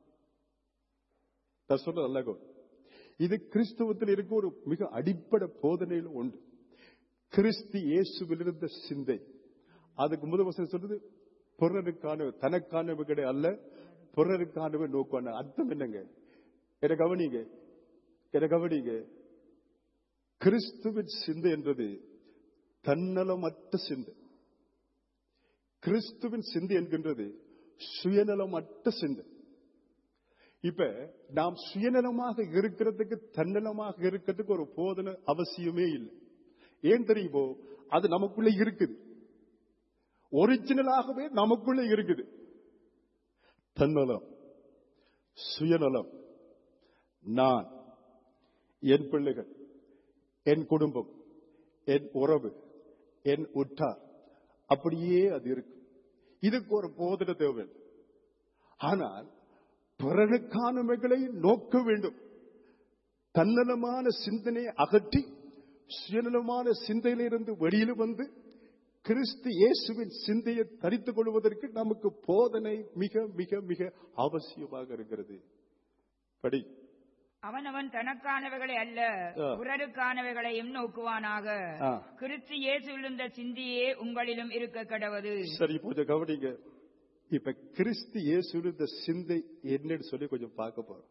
நான் சொல்றது நல்லா கவனி. இது கிறிஸ்துவத்தில் இருக்க ஒரு மிக அடிப்படை போதனையில் உண்டு கிறிஸ்து இயேசுவில் இருந்த சிந்தை அதுக்கு முதல் வசனம் சொல்றது பிறருக்கான தனக்கானவைகளை அல்ல பிறருக்கானவை நோக்குவான அர்த்தம் என்னங்க என்ன கவனிங்க என கவனிங்க கிறிஸ்துவின் சிந்தை என்பது தன்னலமற்ற சிந்தை கிறிஸ்துவின் சிந்தை என்கின்றது சுயநலமற்ற சிந்தை இப்ப நாம் சுயநலமாக இருக்கிறதுக்கு தன்னலமாக இருக்கிறதுக்கு ஒரு போதனை அவசியமே இல்லை ஏன் தெரியுமோ அது நமக்குள்ள இருக்குது ஒரிஜினலாகவே நமக்குள்ள இருக்குது தன்னலம் சுயநலம் நான் என் பிள்ளைகள் என் குடும்பம் என் உறவு என் உற்றார் அப்படியே அது இருக்கு இதுக்கு ஒரு போதனை தேவை ஆனால் பிறனுக்கானவைகளை நோக்க வேண்டும் தன்னலமான சிந்தனையை அகற்றி சுயநலமான சிந்தையிலிருந்து வெளியில் வந்து கிறிஸ்து இயேசுவின் சிந்தையை தரித்துக் கொள்வதற்கு நமக்கு போதனை மிக மிக மிக அவசியமாக இருக்கிறது படி அவனவன் தனக்கானவைகளை அல்ல ஆ. பிறருக்கானவைகளையும் நோக்குவானாக ஆ. கிறிஸ்து இயேசுவில் இருந்த சிந்தியே உங்களிலும் இருக்க கடவது சரி கொஞ்சம் கவனிங்க இப்ப கிறிஸ்து இயேசு இந்த சிந்தை என்னன்னு சொல்லி கொஞ்சம் பார்க்க போறோம்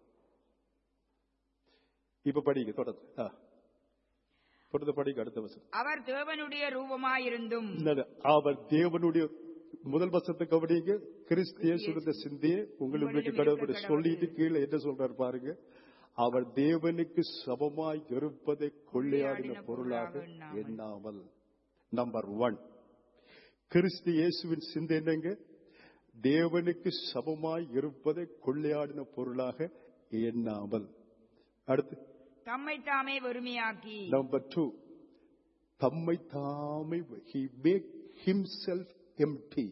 இப்ப படிங்க தொடர்ந்து ஆ. தொடர்ந்து படிங்க அடுத்த வசனம் அவர் தேவனுடைய ரூபமாயிருந்தும் இல்ல, அவர் தேவனுடைய முதல் வசத்தை கவனிங்க கிறிஸ்து இயேசு இருந்த சிந்தையை உங்களுக்கு கடவுள் சொல்லிட்டு கீழே என்ன சொல்றாரு பாருங்க அவர் தேவனுக்கு சமமாய் இருப்பதை கொள்ளையாடின பொருளாக எண்ணாமல் நம்பர் ஒன் கிறிஸ்து இயேசுவின் சிந்தை என்னங்க தேவனுக்கு சமமாய் இருப்பதை கொள்ளையாடின பொருளாக எண்ணாமல் அடுத்து தம்மை தாமே வெறுமையாக்கி நம்பர் டூ தம்மை தாமே he make himself empty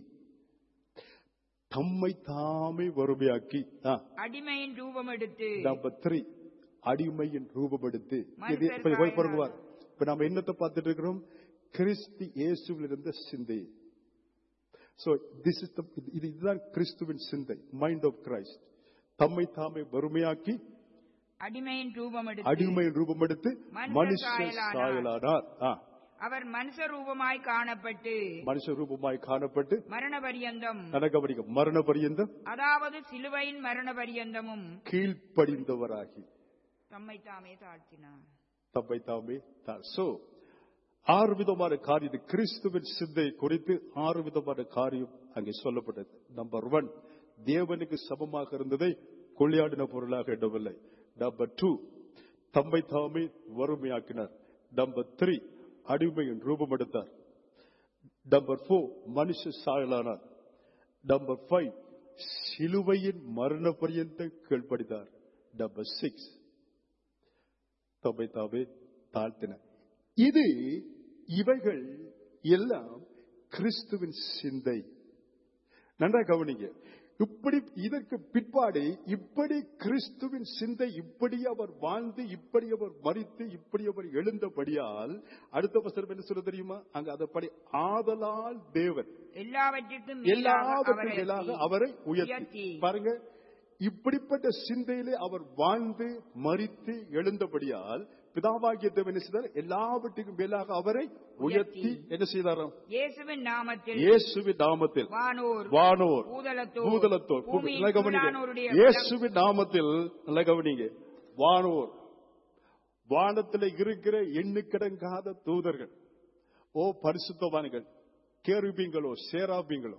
தம்மை தாமே வறுமையாக்கி அடிமையின் ரூபம் எடுத்து நம்பர் த்ரீ அடிமையின் ரூபம் எடுத்து இது மனுஷர் இப்ப போய் பாருங்க சாயலாக. இப்ப நம்ம என்னத்தை பார்த்துட்டு இருக்கிறோம் கிறிஸ்து இயேசுவில் இருந்த சிந்தை சோ திஸ் இஸ் இது இதுதான் கிறிஸ்துவின் சிந்தை மைண்ட் ஆஃப் கிரைஸ்ட் தம்மை தாமே வறுமையாக்கி அடிமையின் ரூபம் எடுத்து அடிமையின் ரூபம் எடுத்து மனுஷர் மனுஷ சாயலானார். சாயலானார் ஆ. அவர் மனுஷ ரூபமாய் காணப்பட்டு மனுஷ ரூபமாய் காணப்பட்டு மரண பரியந்தம் நடக்கபடிக்க மரண பரியந்தம் அதாவது சிலுவையின் மரண பரியந்தமும் கீழ்ப்படிந்தவராகி தம்மை தாமே தாழ்த்தினார் தம்மை தாமே சோ ஆறு விதமான காரியம் கிறிஸ்துவின் சிந்தை குறித்து ஆறு விதமான காரியம் அங்கே சொல்லப்பட்டது நம்பர் ஒன் தேவனுக்கு சமமாக இருந்ததை கொள்ளையாடின பொருளாக எண்ணவில்லை நம்பர் டூ தம்மை தாமே வறுமையாக்கினார் நம்பர் த்ரீ அடிமையின் ரூபம் எடுத்தார் நம்பர் போர் மனுஷ சாயலானார் நம்பர் ஃபைவ் சிலுவையின் மரண பரியந்த கீழ்ப்படித்தார் நம்பர் சிக்ஸ் தம்மை தாமே தாழ்த்தினார் இது இவைகள் எல்லாம் கிறிஸ்துவின் சிந்தை நன்றா கவனிங்க இப்படி இதற்கு பிற்பாடு இப்படி கிறிஸ்துவின் சிந்தை இப்படி அவர் வாழ்ந்து இப்படி அவர் மறித்து இப்படி அவர் எழுந்தபடியால் அடுத்த வசனம் என்ன சொல்ல தெரியுமா அங்க அதப்படி ஆதலால் தேவன் எல்லாவற்றிற்கும் எல்லாவற்றும் மேலாக அவரை உயர்த்தி உயர்த்தி. பாருங்க இப்படிப்பட்ட சிந்தையிலே அவர் வாழ்ந்து மறித்து எழுந்தபடியால் பிதாவாகிய தேவன் என்ன செய்தார் எல்லாவற்றுக்கும் மேலாக அவரை உயர்த்தி உயர்த்தி. என்ன செய்தாராம் இயேசுவின் நாமத்தில் இயேசுவின் நாமத்தில் வானோர் வானோர் பூதலத்தோர், பூதலத்தோர் பூ- பூமியின் நல்லா கவனிங்க. கீழானோருடைய இயேசுவின் நாமத்தில் நல்லா கவனிங்க வானோர் வானத்தில் இருக்கிற எண்ணுக்கிடங்காத தூதர்கள் ஓ பரிசுத்தவான்கள் கேருபீங்களோ சேராபீங்களோ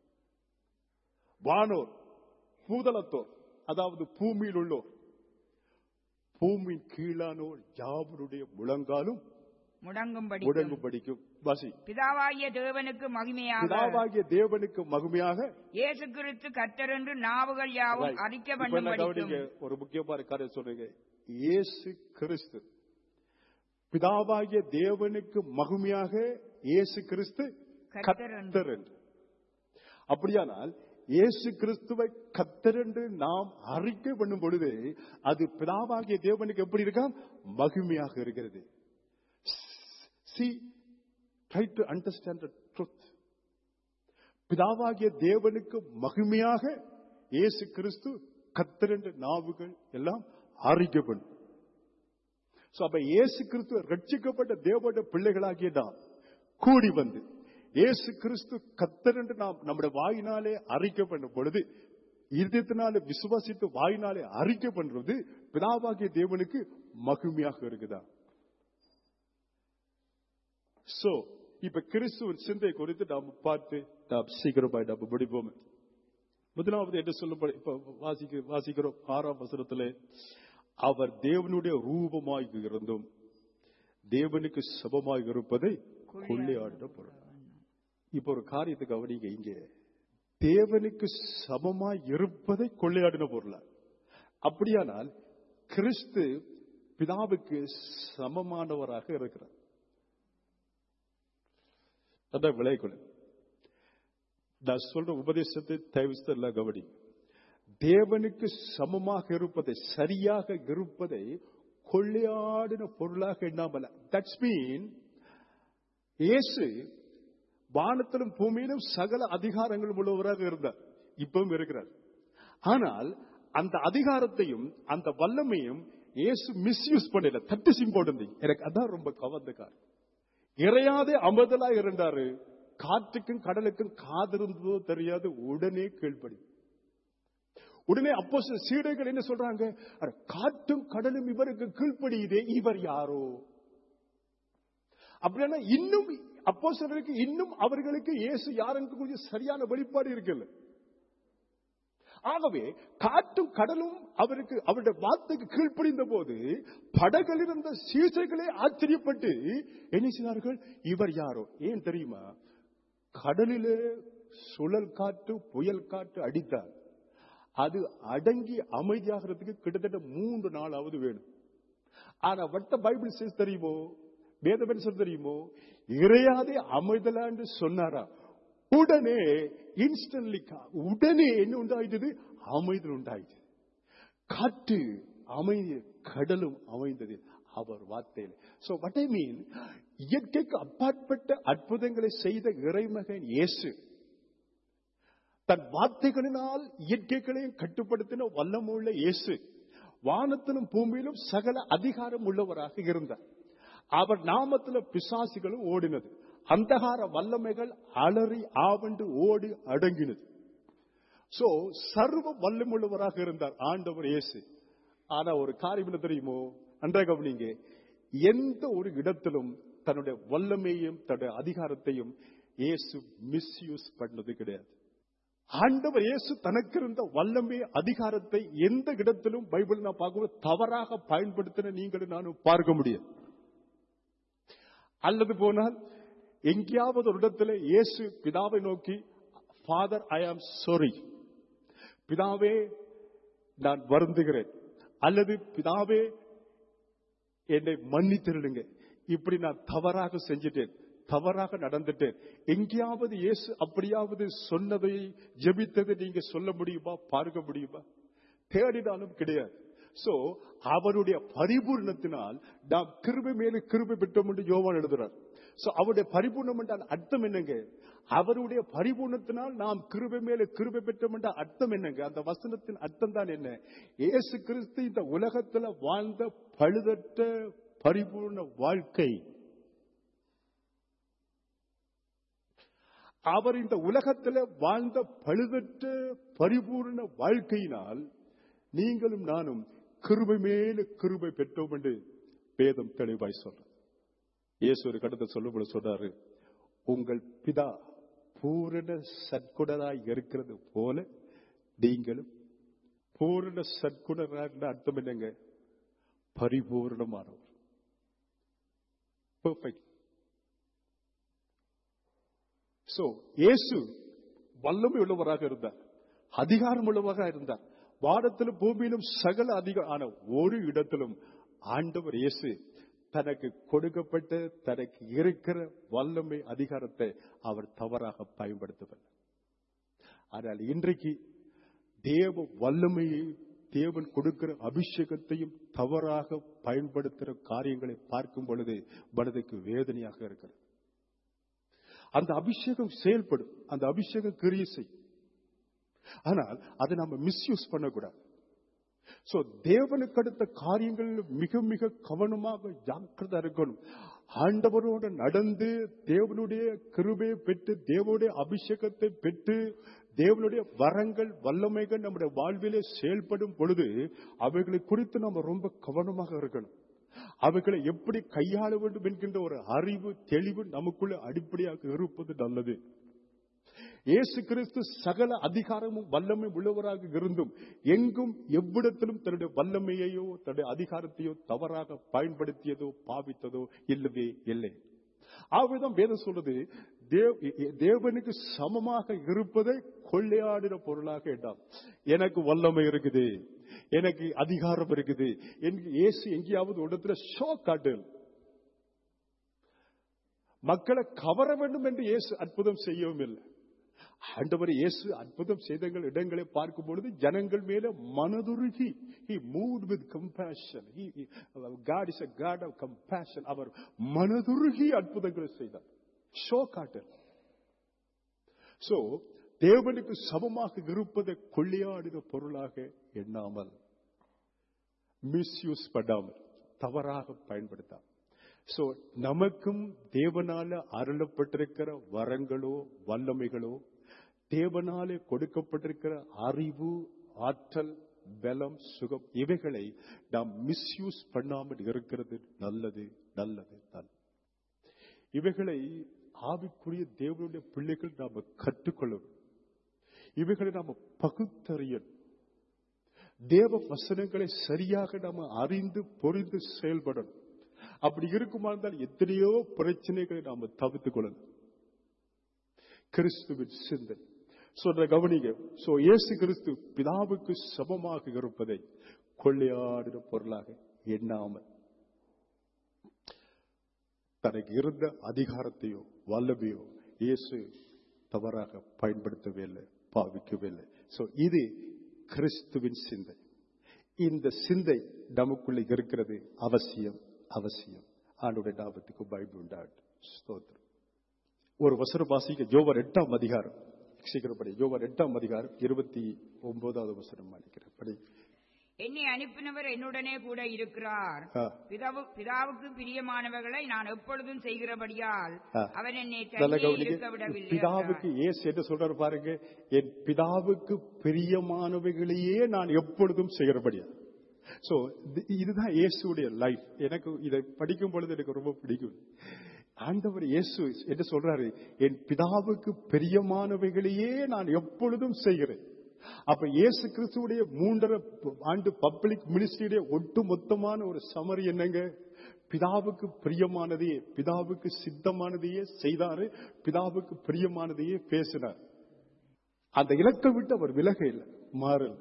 வானோர் பூதலத்தோர் அதாவது பூமியில் உள்ளோர் பூமியின் கீழானோர் யாவருடைய முழங்காலும் முடங்கும்படி முடங்கு படிக்கும் வாசி பிதாவாகிய தேவனுக்கு மகிமையாக பிதாவாகிய தேவனுக்கு மகிமையாக இயேசு கிறிஸ்து கர்த்தர் என்று நாவுகள் யாவும் Right. அறிக்கை இப்ப என்ன பண்ணும்படிக்கும் கவனிங்க, ஒரு முக்கியமான காரியம் சொல்றீங்க இயேசு கிறிஸ்து பிதாவாகிய தேவனுக்கு மகிமையாக இயேசு கிறிஸ்து கர்த்தர் என்று. கத்தர் என்று அப்படியானால் இயேசு கிறிஸ்துவை கத்தர் என்று நாம் அறிக்கை பண்ணும் பொழுது அது பிதாவாகிய தேவனுக்கு எப்படி இருக்காம் மகிமையாக இருக்கிறது see try to understand the truth பிதாவாகிய தேவனுக்கு மகிமையாக இயேசு கிறிஸ்து கத்திரண்டு நாவுகள் எல்லாம் அறிக்கப்படும் So, அப்ப இயேசு கிறிஸ்து ரட்சிக்கப்பட்ட தேவனுடைய பிள்ளைகளாகிய நாம் கூடி வந்து இயேசு கிறிஸ்து கத்தரென்று நாம் நம்முடைய வாயினாலே அறிக்கை பண்ணும் பொழுது இருதயத்தினாலே விசுவாசித்து வாயினாலே அறிக்கை பண்றது பிதாவாகிய தேவனுக்கு மகிமையாக இருக்குதா சோ இப்ப கிறிஸ்துவின் சிந்தை குறித்து நாம் பார்த்து நாம் சீக்கிரமாய் நாம் முடிப்போம் முதலாவது என்ன சொல்லப்பட இப்ப வாசிக்க வாசிக்கிறோம் ஆறாம் வசனத்திலே அவர் தேவனுடைய ரூபமாய் இருந்தும் தேவனுக்கு சமமாய் இருப்பதை கொள்ளையாடின பொருள் இப்ப ஒரு காரியத்தை கவனிங்க இங்க தேவனுக்கு சமமாய் இருப்பதை கொள்ளையாடின பொருளா அப்படியானால் கிறிஸ்து பிதாவுக்கு சமமானவராக இருக்கிறார் அதான் விளையக்குள்ள நான் சொல்ற உபதேசத்தை தயவுஸ்து எல்லாம் கவனி தேவனுக்கு சமமாக இருப்பதை சரியாக இருப்பதை கொள்ளையாடின பொருளாக எண்ணாமல தட்ஸ் மீன் இயேசு வானத்திலும் பூமியிலும் சகல அதிகாரங்களும் உள்ளவராக இருந்தார் இப்பவும் இருக்கிறார் ஆனால் அந்த அதிகாரத்தையும் அந்த வல்லமையும் இயேசு மிஸ்யூஸ் பண்ணல தட்டு சிம்போடு எனக்கு அதான் ரொம்ப கவர்ந்தக்கார் இறையாதே அமர்தலா இருந்தாரு காற்றுக்கும் கடலுக்கும் காதிருந்ததோ தெரியாது உடனே கீழ்ப்படி உடனே அப்போ சீடைகள் என்ன சொல்றாங்க அட, காற்றும் கடலும் இவருக்கு கீழ்ப்படியுதே இவர் யாரோ அப்படின்னா இன்னும் அப்போ இன்னும் அவர்களுக்கு இயேசு யாருக்கு கொஞ்சம் சரியான வெளிப்பாடு இருக்குல்ல ஆகவே காற்றும் கடலும் அவருக்கு அவருடைய வார்த்தைக்கு கீழ்ப்படிந்த போது படகில் இருந்த சீசைகளே ஆச்சரியப்பட்டு என்ன செய்தார்கள் இவர் யாரோ ஏன் தெரியுமா கடலிலே சுழல் காற்று புயல் காற்று அடித்தார் அது அடங்கி அமைதியாகிறதுக்கு கிட்டத்தட்ட மூன்று நாளாவது வேணும் ஆனா வட்ட பைபிள் சேஸ் தெரியுமோ வேதபன் சொல்ல தெரியுமோ இறையாதே அமைதலான்னு சொன்னாரா உடனே இன்ஸ்டன்ட்லி உடனே என்ன உண்டாயிட்டது அமைதல் உண்டாயிற்று காற்று அமைதி கடலும் அமைந்தது அவர் வார்த்தையில் சோ வாட் ஐ மீன் இயற்கைக்கு அப்பாற்பட்ட அற்புதங்களை செய்த இறைமகன் இயேசு தன் வார்த்தைகளினால் இயற்கைகளையும் கட்டுப்படுத்தின வல்லமுள்ள இயேசு வானத்திலும் பூமியிலும் சகல அதிகாரம் உள்ளவராக இருந்தார் அவர் நாமத்துல பிசாசுகளும் ஓடினது அந்தகார வல்லமைகள் அலறி ஆவண்டு ஓடி அடங்கினது சோ சர்வ வல்லமுள்ளவராக இருந்தார் ஆண்டவர் இயேசு ஆனா ஒரு காரியம் என்ன தெரியுமோ நன்றாக கவனிங்க எந்த ஒரு இடத்திலும் தன்னுடைய வல்லமையும் தன்னுடைய அதிகாரத்தையும் இயேசு மிஸ்யூஸ் பண்ணது கிடையாது ஆண்டவர் இயேசு தனக்கு இருந்த வல்லமை அதிகாரத்தை எந்த இடத்திலும் பைபிள் நான் பார்க்கும்போது தவறாக பயன்படுத்தின நீங்களும் நானும் பார்க்க முடியும் அல்லது போனால் எங்கேயாவது ஒரு இடத்துல இயேசு பிதாவை நோக்கி ஃபாதர் ஐ ஆம் sorry பிதாவே நான் வருந்துகிறேன் அல்லது பிதாவே என்னை மன்னித்திருடுங்க இப்படி நான் தவறாக செஞ்சிட்டேன் தவறாக நடந்துட்டேன் எங்கேயாவது இயேசு அப்படியாவது சொன்னதை ஜெபித்ததை நீங்க சொல்ல முடியுமா பார்க்க முடியுமா தேடினாலும் கிடையாது சோ அவருடைய பரிபூர்ணத்தினால் நாம் கிருபை மேல கிருபை பெற்றோம் என்று யோவான் எழுதுறார் சோ அவருடைய பரிபூர்ணம் என்றால் அர்த்தம் என்னங்க அவருடைய பரிபூர்ணத்தினால் நாம் கிருபை மேல கிருபை பெற்றோம் என்ற அர்த்தம் என்னங்க அந்த வசனத்தின் அர்த்தம் தான் என்ன இயேசு கிறிஸ்து இந்த உலகத்துல வாழ்ந்த பழுதற்ற பரிபூர்ண வாழ்க்கை அவர் இந்த உலகத்துல வாழ்ந்த பழுதற்ற பரிபூர்ண வாழ்க்கையினால் நீங்களும் நானும் கிருபை மேல கிருபை பெற்றோம் என்று வேதம் தெளிவாய் சொல்ற இயேசு ஒரு கட்டத்தை சொல்லும்போது சொல்றாரு உங்கள் பிதா பூரண சற்குணராய் இருக்கிறது போல நீங்களும் பூரண சற்குணராக அர்த்தம் என்னங்க பரிபூர்ணமானவர் பெர்ஃபெக்ட் சோ இயேசு வல்லமை உள்ளவராக இருந்தார் அதிகாரம் உள்ளவராக இருந்தார் வானத்திலும் பூமியிலும் சகல அதிகம் ஆன ஒரு இடத்திலும் ஆண்டவர் இயேசு தனக்கு கொடுக்கப்பட்ட தனக்கு இருக்கிற வல்லமை அதிகாரத்தை அவர் தவறாக பயன்படுத்தவில்லை ஆனால் இன்றைக்கு தேவ வல்லமையை தேவன் கொடுக்கிற அபிஷேகத்தையும் தவறாக பயன்படுத்துகிற காரியங்களை பார்க்கும் பொழுது மனதுக்கு வேதனையாக இருக்கிறது அந்த அபிஷேகம் செயல்படும் அந்த அபிஷேகம் கிரிய செய்யும் ஆனால் அதை நம்ம மிஸ்யூஸ் பண்ணக்கூடாது சோ தேவனுக்கு அடுத்த காரியங்கள் மிக மிக கவனமாக ஜாக்கிரதா இருக்கணும் ஆண்டவரோடு நடந்து தேவனுடைய கிருபையை பெற்று தேவனுடைய அபிஷேகத்தை பெற்று தேவனுடைய வரங்கள் வல்லமைகள் நம்முடைய வாழ்விலே செயல்படும் பொழுது அவைகளை குறித்து நம்ம ரொம்ப கவனமாக இருக்கணும் அவைகளை எப்படி கையாள வேண்டும் என்கின்ற ஒரு அறிவு தெளிவு நமக்குள்ள அடிப்படையாக இருப்பது நல்லது இயேசு கிறிஸ்து சகல அதிகாரமும் வல்லமை உள்ளவராக இருந்தும் எங்கும் எவ்விடத்திலும் தன்னுடைய வல்லமையையோ தன்னுடைய அதிகாரத்தையோ தவறாக பயன்படுத்தியதோ பாவித்ததோ இல்லவே இல்லை ஆகவேதான் வேதம் சொல்றது தேவ- தேவனுக்கு சமமாக இருப்பதை கொள்ளையாடின பொருளாக எண்ணாம் எனக்கு வல்லமை இருக்குது எனக்கு அதிகாரம் இருக்குது எனக்கு இயேசு எங்கேயாவது ஒரு இடத்துல ஷோ காட்டு மக்களை கவர வேண்டும் என்று இயேசு அற்புதம் செய்யவும் இல்லை ஆண்டவர் இயேசு அற்புதம் செய்தங்கள் இடங்களை பார்க்கும் பொழுது ஜனங்கள் மேல மனதுருகி he moved with compassion he, he, God is a God of compassion அவர் மனதுருகி அற்புதங்களை செய்தார் ஷோ காட்டல் சோ தேவனுக்கு சமமாக இருப்பதை கொள்ளையாடின பொருளாக எண்ணாமல் மிஸ்யூஸ் பண்ணாமல் தவறாக பயன்படுத்தாமல் சோ நமக்கும் தேவனால அருளப்பட்டிருக்கிற வரங்களோ வல்லமைகளோ தேவனாலே கொடுக்கப்பட்டிருக்கிற அறிவு ஆற்றல் பலம் சுகம் இவைகளை நாம் மிஸ்யூஸ் பண்ணாமல் இருக்கிறது நல்லது நல்லது நல்லது இவைகளை ஆவிக்குரிய தேவனுடைய பிள்ளைகள் நாம கற்றுக்கொள்ளணும் இவைகளை நாம பகுத்தறியணும் தேவ வசனங்களை சரியாக நாம அறிந்து பொறிந்து செயல்படணும் அப்படி இருக்குமா இருந்தால் எத்தனையோ பிரச்சனைகளை நாம தவிர்த்துக் கொள்ளணும் கிறிஸ்துவின் சிந்தனை சொல்ற கவனிங்க சோ இயேசு கிறிஸ்து பிதாவுக்கு சமமாக இருப்பதை கொள்ளையாடின பொருளாக எண்ணாமல் தனக்கு இருந்த அதிகாரத்தையோ வல்லமையோ இயேசு தவறாக பயன்படுத்தவே இல்லை பாவிக்கவே இல்லை சோ இது கிறிஸ்துவின் சிந்தை இந்த சிந்தை நமக்குள்ள இருக்கிறது அவசியம் அவசியம் ஆண்டுடைய ஞாபகத்துக்கு பைபிள் உண்டாகட்டும் ஸ்தோத்திரம் ஒரு வசன வாசிக்க ஜோவர் எட்டாம் அதிகாரம் சீக்கிரம் படி ஜோவர் எட்டாம் அதிகாரம் இருபத்தி ஒன்பதாவது வசனம் நினைக்கிறேன் படி என்னை அனுப்பினவர் என்னுடனே கூட இருக்கிறார் ஆ. பிதாவு- பிதாவுக்கு பிரியமானவர்களை நான் எப்பொழுதும் செய்கிறபடியால் ஆ. அவர் என்னை நல்ல தனியே கவனிங்க. இருக்க விடவில்லை பிதாவுக்கு ஏசு என்ன சொல்றாரு பாருங்க என் பிதாவுக்கு பிரியமானவைகளையே நான் எப்பொழுதும் செய்கிறபடியா சோ இதுதான் இயேசுடைய லைஃப் எனக்கு இதை படிக்கும் பொழுது எனக்கு ரொம்ப பிடிக்கும் ஆண்டவர் இயேசு என்ன சொல்றாரு என் பிதாவுக்கு பிரியமானவைகளையே நான் எப்பொழுதும் செய்கிறேன் அப்ப இயேசு கிறிஸ்துவுடைய மூன்றரை ஆண்டு பப்ளிக் மினிஸ்ட்ரியுடைய ஒட்டு மொத்தமான ஒரு சமரி என்னங்க பிதாவுக்கு பிரியமானதையே பிதாவுக்கு சித்தமானதையே செய்தாரு பிதாவுக்கு பிரியமானதையே பேசினார் அந்த இலக்கை விட்டு அவர் விலக இல்லை மாறல்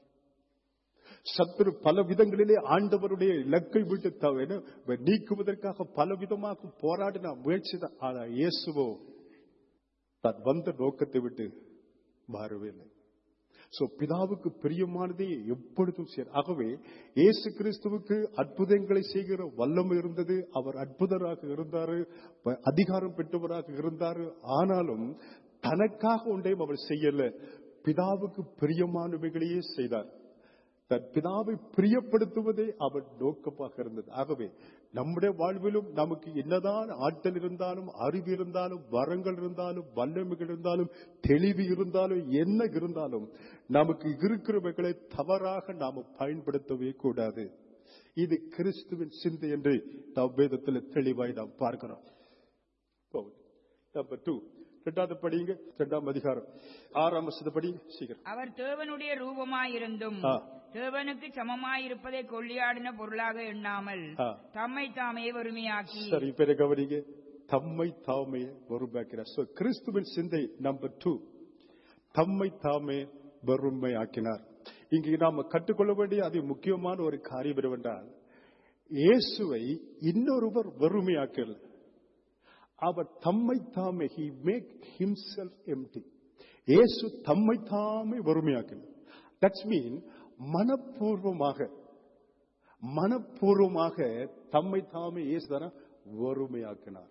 சத்துரு பல விதங்களிலே ஆண்டவருடைய இலக்கை விட்டு தவிர நீக்குவதற்காக பல விதமாக போராடின முயற்சி தான் ஆனா இயேசுவோ தான் வந்த நோக்கத்தை விட்டு மாறவே இல்லை சோ பிதாவுக்கு பிரியமானதே எப்பொழுதும் சேர் ஆகவே இயேசு கிறிஸ்துவுக்கு அற்புதங்களை செய்கிற வல்லமை இருந்தது அவர் அற்புதராக இருந்தாரு ப- அதிகாரம் பெற்றவராக இருந்தாரு ஆனாலும் தனக்காக ஒன்றையும் அவர் செய்யல பிதாவுக்கு பிரியமானவைகளையே செய்தார் தன் பிதாவை பிரியப்படுத்துவதே அவர் நோக்கமாக இருந்தது ஆகவே நம்முடைய வாழ்விலும் நமக்கு என்னதான் ஆற்றல் இருந்தாலும் அறிவு இருந்தாலும் வரங்கள் இருந்தாலும் வல்லமைகள் இருந்தாலும் தெளிவு இருந்தாலும் என்ன இருந்தாலும் நமக்கு இருக்கிறவைகளை தவறாக நாம பயன்படுத்தவே கூடாது இது கிறிஸ்துவின் சிந்தை என்று நாம் வேதத்தில் தெளிவாய் நாம் பார்க்கிறோம் நம்பர் டூ இரண்டாவது படிங்க இரண்டாம் அதிகாரம் ஆறாம் வருஷத்தை படி சீக்கிரம் அவர் தேவனுடைய ரூபமாயிருந்தும் ஆ. தேவனுக்கு சமமாயிருப்பதை கொள்ளையாடின பொருளாக எண்ணாமல் ஆ. தம்மை தாமே வறுமையாக்கி சரி பேரை கவனிங்க தம்மை தாமே வறுமையாக்கிறார் So, கிறிஸ்துவின் சிந்தை நம்பர் டூ தம்மை தாமே வறுமையாக்கினார் இங்கு நாம கற்றுக்கொள்ள வேண்டிய அதி முக்கியமான ஒரு காரியம் என்னவென்றால் இயேசுவை இன்னொருவர் வறுமையாக்கல அவர் தம்மை தாமே he make himself empty இயேசு தம்மை தாமே வறுமையாக்கினார் தட்ஸ் மீன் மனப்பூர்வமாக மனப்பூர்வமாக தம்மை தாமே இயேசுதான வறுமையாக்கினார்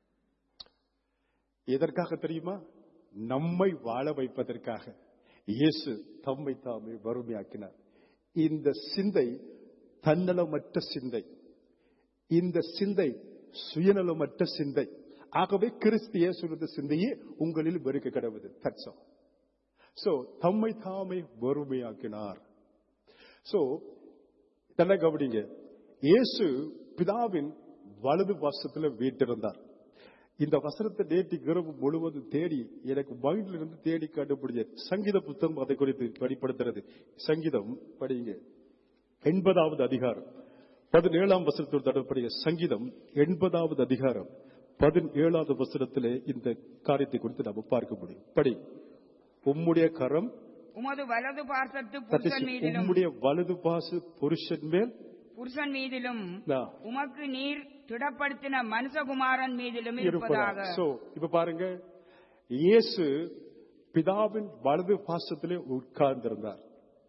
எதற்காக தெரியுமா நம்மை வாழ வைப்பதற்காக இயேசு தம்மை தாமே வறுமையாக்கினார் இந்த சிந்தை தன்னலமற்ற சிந்தை இந்த சிந்தை சுயநலமற்ற சிந்தை ஆகவே கிறிஸ்து இயேசுவின் சிந்தையே உங்களில் வெறுக்க கிடவது தட்சம் சோ தம்மை தாமே வறுமையாக்கினார் சோ நல்லா கவனிங்க இயேசு பிதாவின் வலது பாசத்துல வீட்டிருந்தார் இந்த வசனத்தை நேற்று இரவு முழுவதும் தேடி எனக்கு மைண்ட்ல இருந்து தேடி கண்டுபிடிச்ச சங்கீத புத்தகம் அதை குறித்து வெளிப்படுத்துறது சங்கீதம் படிங்க எண்பதாவது அதிகாரம் பதினேழாம் வசனத்தோடு தொடர்புடைய சங்கீதம் எண்பதாவது அதிகாரம் பதினேழாவது வசனத்திலே இந்த காரியத்தை குறித்து நம்ம பார்க்க முடியும் படி உம்முடைய கரம் உமது வலது பார்சத்து that is, புருஷன் மீதிலும் உம்முடைய வலது பாசு புருஷன் மேல் புருஷன் மீதிலும் நான் உமக்கு நீர் திடப்படுத்தின மனுஷகுமாரன் மீதிலும் இருப்பதாக இருப்பதாக சோ இப்ப பாருங்க இயேசு பிதாவின் வலது பாசத்திலே உட்கார்ந்திருந்தார்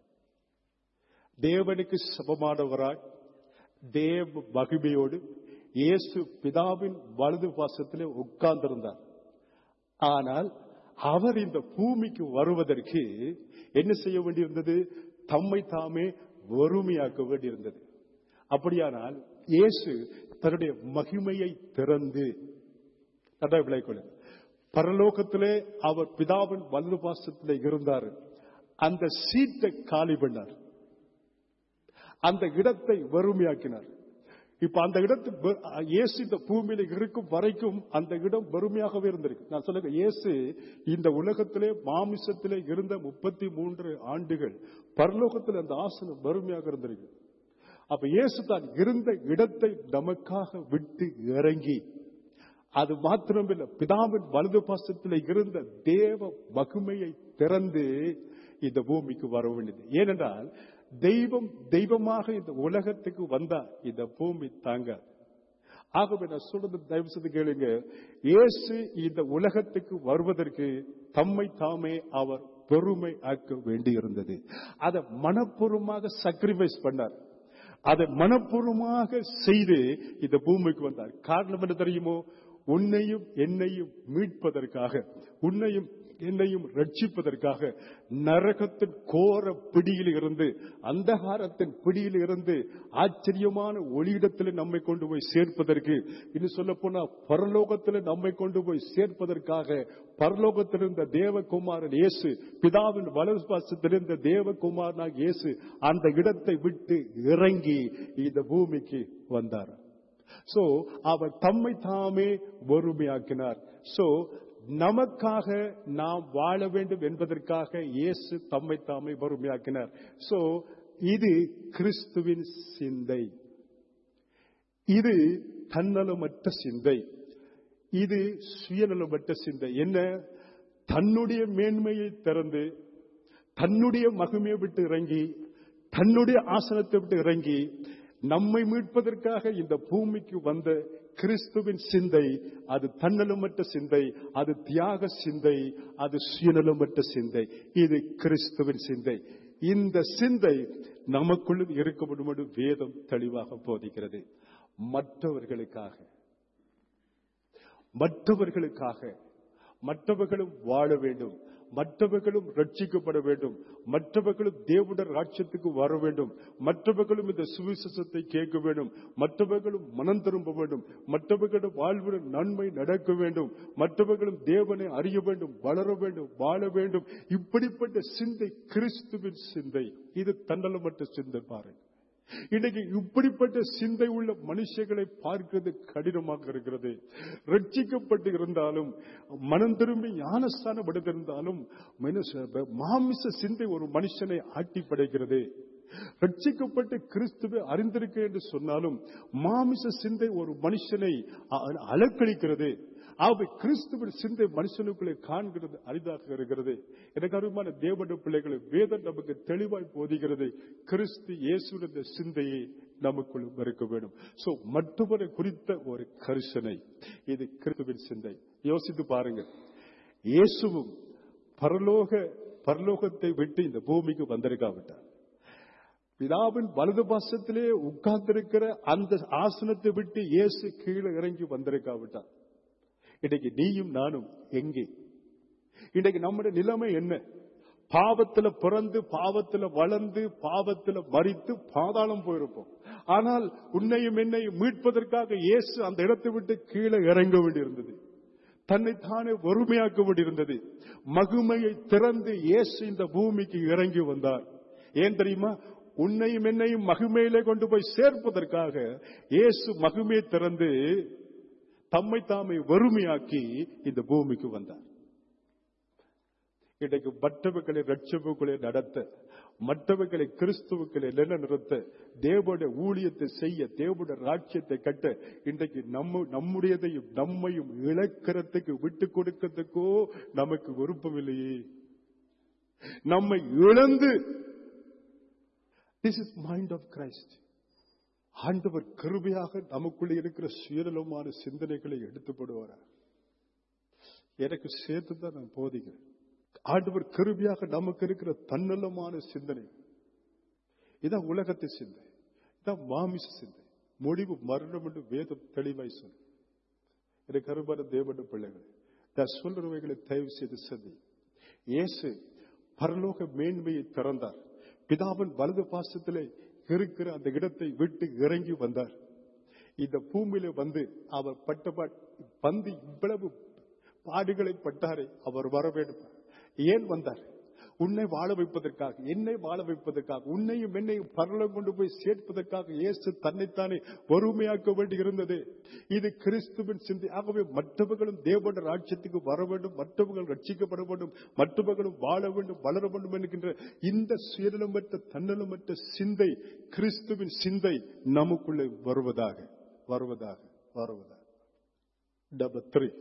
தேவனுக்கு சமமானவராய் தேவ மகிமையோடு இயேசு பிதாவின் வலது பாசத்திலே உட்கார்ந்திருந்தார் ஆனால் அவர் இந்த பூமிக்கு வருவதற்கு என்ன செய்ய வேண்டியிருந்தது தம்மை தாமே வறுமையாக்க வேண்டியிருந்தது அப்படியானால் இயேசு தன்னுடைய மகிமையை திறந்து அதான் விளைக்கொள்ள பரலோகத்திலே அவர் பிதாவின் வலது பாசத்திலே இருந்தார் அந்த சீட்டை காலி பண்ணார் அந்த இடத்தை வறுமையாக்கினார் இப்ப அந்த இடத்து வெ- இயேசு இந்த பூமியில இருக்கும் வரைக்கும் அந்த இடம் வறுமையாகவே இருந்திருக்கு நான் சொல்லுங்க இயேசு இந்த உலகத்திலே மாமிசத்திலே இருந்த முப்பத்தி மூன்று ஆண்டுகள் பரலோகத்தில் அந்த ஆசனம் வறுமையாக இருந்திருக்கு அப்ப இயேசு தான் இருந்த இடத்தை நமக்காக விட்டு இறங்கி அது மாத்திரமில்லை பிதாவின் வலது பாசத்தில் இருந்த தேவ மகிமையை திறந்து இந்த பூமிக்கு வர வேண்டியது ஏனென்றால் தெய்வம் தெய்வமாக இந்த உலகத்துக்கு வந்தா இந்த பூமி தாங்காது ஆகவே நான் சொல்றது தயவு செய்து கேளுங்க இயேசு இந்த உலகத்துக்கு வருவதற்கு தம்மை தாமே அவர் பெருமை ஆக்க வேண்டியிருந்தது அதை மனப்பூர்வமாக sacrifice பண்ணார் அதை மனப்பூர்வமாக செய்து இந்த பூமிக்கு வந்தார் காரணம் என்ன தெரியுமோ உன்னையும் என்னையும் மீட்பதற்காக உன்னையும் என்னையும் ரட்சிப்பதற்காக நரகத்தின் கோர பிடியில் இருந்து அந்தகாரத்தின் பிடியில் இருந்து ஆச்சரியமான ஒளியிடத்தில் நம்மை கொண்டு போய் சேர்ப்பதற்கு இன்னும் சொல்ல போனா பரலோகத்தில் நம்மை கொண்டு போய் சேர்ப்பதற்காக பரலோகத்தில் இருந்த தேவகுமாரன் இயேசு பிதாவின் வலது பாசத்தில் இருந்த தேவகுமாரனாக இயேசு அந்த இடத்தை விட்டு இறங்கி இந்த பூமிக்கு வந்தார் சோ அவர் தம்மை தாமே வறுமையாக்கினார் சோ நமக்காக நாம் வாழ வேண்டும் என்பதற்காக இயேசு தம்மை தாமே வறுமையாக்கினார் சோ இது கிறிஸ்துவின் சிந்தை இது தன்னலமற்ற சிந்தை இது சுயநலமற்ற சிந்தை என்ன தன்னுடைய மேன்மையை திறந்து தன்னுடைய மகிமையை விட்டு இறங்கி தன்னுடைய ஆசனத்தை விட்டு இறங்கி நம்மை மீட்பதற்காக இந்த பூமிக்கு வந்த கிறிஸ்துவின் சிந்தை அது தன்னலமற்ற சிந்தை அது தியாக சிந்தை அது சுயநலமற்ற சிந்தை இது கிறிஸ்துவின் சிந்தை இந்த சிந்தை நமக்குள்ளும் இருக்க வேண்டும் என்று வேதம் தெளிவாக போதிக்கிறது மற்றவர்களுக்காக மற்றவர்களுக்காக மற்றவர்களும் வாழ வேண்டும் மற்றவர்களும் ரட்சிக்கப்பட வேண்டும் மற்றவர்களும் தேவனுடைய ராட்சியத்துக்கு வர வேண்டும் மற்றவர்களும் இந்த சுவிசேஷத்தை கேட்க வேண்டும் மற்றவர்களும் மனம் திரும்ப வேண்டும் மற்றவர்களும் வாழ்வில் நன்மை நடக்க வேண்டும் மற்றவர்களும் தேவனை அறிய வேண்டும் வளர வேண்டும் வாழ வேண்டும் இப்படிப்பட்ட சிந்தை கிறிஸ்துவின் சிந்தை இது தன்னலமற்ற சிந்தை பாருங்க இன்னைக்கு இப்படிப்பட்ட சிந்தை உள்ள மனுஷர்களை பார்க்கிறது கடினமாக இருக்கிறது ரட்சிக்கப்பட்டு இருந்தாலும் மனம் திரும்பி ஞானஸ்தானம் எடுத்திருந்தாலும் மனுஷ- மாமிச சிந்தை ஒரு மனுஷனை ஆட்டி படைக்கிறது ரட்சிக்கப்பட்டு கிறிஸ்துவை அறிந்திருக்க என்று சொன்னாலும் மாமிச சிந்தை ஒரு மனுஷனை அ- அலக்களிக்கிறது ஆகவே கிறிஸ்துவின் சிந்தை மனுஷனுக்குள்ளே காண்கிறது அரிதாக இருக்கிறது எனக்கு அருமான தேவன பிள்ளைகளை வேதம் நமக்கு தெளிவாய் போதிக்கிறது கிறிஸ்து இயேசுடைய சிந்தையை நமக்குள் இருக்க வேண்டும் சோ மற்றவரை குறித்த ஒரு கரிசனை இது கிறிஸ்துவின் சிந்தை யோசித்து பாருங்க இயேசுவும் பரலோக பரலோகத்தை விட்டு இந்த பூமிக்கு வந்திருக்காவிட்டார் பிதாவின் வலது பாசத்திலே உட்கார்ந்திருக்கிற அந்த ஆசனத்தை விட்டு இயேசு கீழே இறங்கி வந்திருக்காவிட்டார் இன்னைக்கு நீயும் நானும் எங்கே இன்னைக்கு நம்முடைய நிலைமை என்ன பாவத்துல பிறந்து பாவத்துல வளர்ந்து பாவத்துல மறித்து பாதாளம் போயிருப்போம் ஆனால் உன்னையும் என்னையும் மீட்பதற்காக இயேசு அந்த இடத்தை விட்டு கீழே இறங்க வேண்டியிருந்தது தன்னைத்தானே வறுமையாக்க வேண்டியிருந்தது மகிமையை திறந்து இயேசு இந்த பூமிக்கு இறங்கி வந்தார் ஏன் தெரியுமா உன்னையும் என்னையும் மகிமையிலே கொண்டு போய் சேர்ப்பதற்காக இயேசு மகிமையை திறந்து தம்மை தாமை வறுமையாக்கி இந்த பூமிக்கு வந்தார் இன்றைக்கு மற்றவர்களை ரட்சப்புகளை நடத்த மற்றவர்களை கிறிஸ்துவுக்களை நிலைநிறுத்த தேவனுடைய ஊழியத்தை செய்ய தேவனுடைய ராட்சியத்தை கட்ட இன்றைக்கு நம்ம நம்முடையதையும் நம்மையும் இழக்கிறதுக்கு விட்டு கொடுக்கிறதுக்கோ நமக்கு விருப்பமில்லையே நம்மை இழந்து this is mind of Christ ஆண்டவர் கருமையாக நமக்குள்ளே இருக்கிற சுயநலமான சிந்தனைகளை எடுத்துப்படுவார் எனக்கு சேர்த்து தான் நான் போதிக்கிறேன் ஆண்டவர் கருமையாக நமக்கு இருக்கிற தன்னலமான சிந்தனை இதான் உலகத்தை சிந்தை இதான் மாமிச சிந்தை முடிவு மரணம் என்று வேதம் தெளிவாய் சொல்லு எனக்கு கருமான தேவன பிள்ளைகள் நான் சொல்றவைகளை தயவு செய்து சந்தி இயேசு பரலோக மேன்மையை திறந்தார் பிதாவின் வலது பாசத்திலே இருக்கிற அந்த இடத்தை விட்டு இறங்கி வந்தார் இந்த பூமியில வந்து அவர் பட்ட வந்து இவ்வளவு பாடுகளை பட்டாரே அவர் வர வேண்டும் ஏன் வந்தார் உன்னை வாழ வைப்பதற்காக என்னை வாழ வைப்பதற்காக உன்னையும் என்னையும் பரலம் கொண்டு போய் சேர்ப்பதற்காக இயேசு தன்னைத்தானே வறுமையாக்க வேண்டி இருந்தது இது கிறிஸ்துவின் சிந்தை ஆகவே மற்றவர்களும் தேவன ராஜ்யத்துக்கு வர வேண்டும் மற்றவர்கள் ரட்சிக்கப்பட வேண்டும் மற்றவர்களும் வாழ வேண்டும் வளர வேண்டும் என்கின்ற இந்த சுயநலமற்ற தன்னலமற்ற சிந்தை கிறிஸ்துவின் சிந்தை நமக்குள்ளே வருவதாக வருவதாக வருவதாக நம்பர் த்ரீ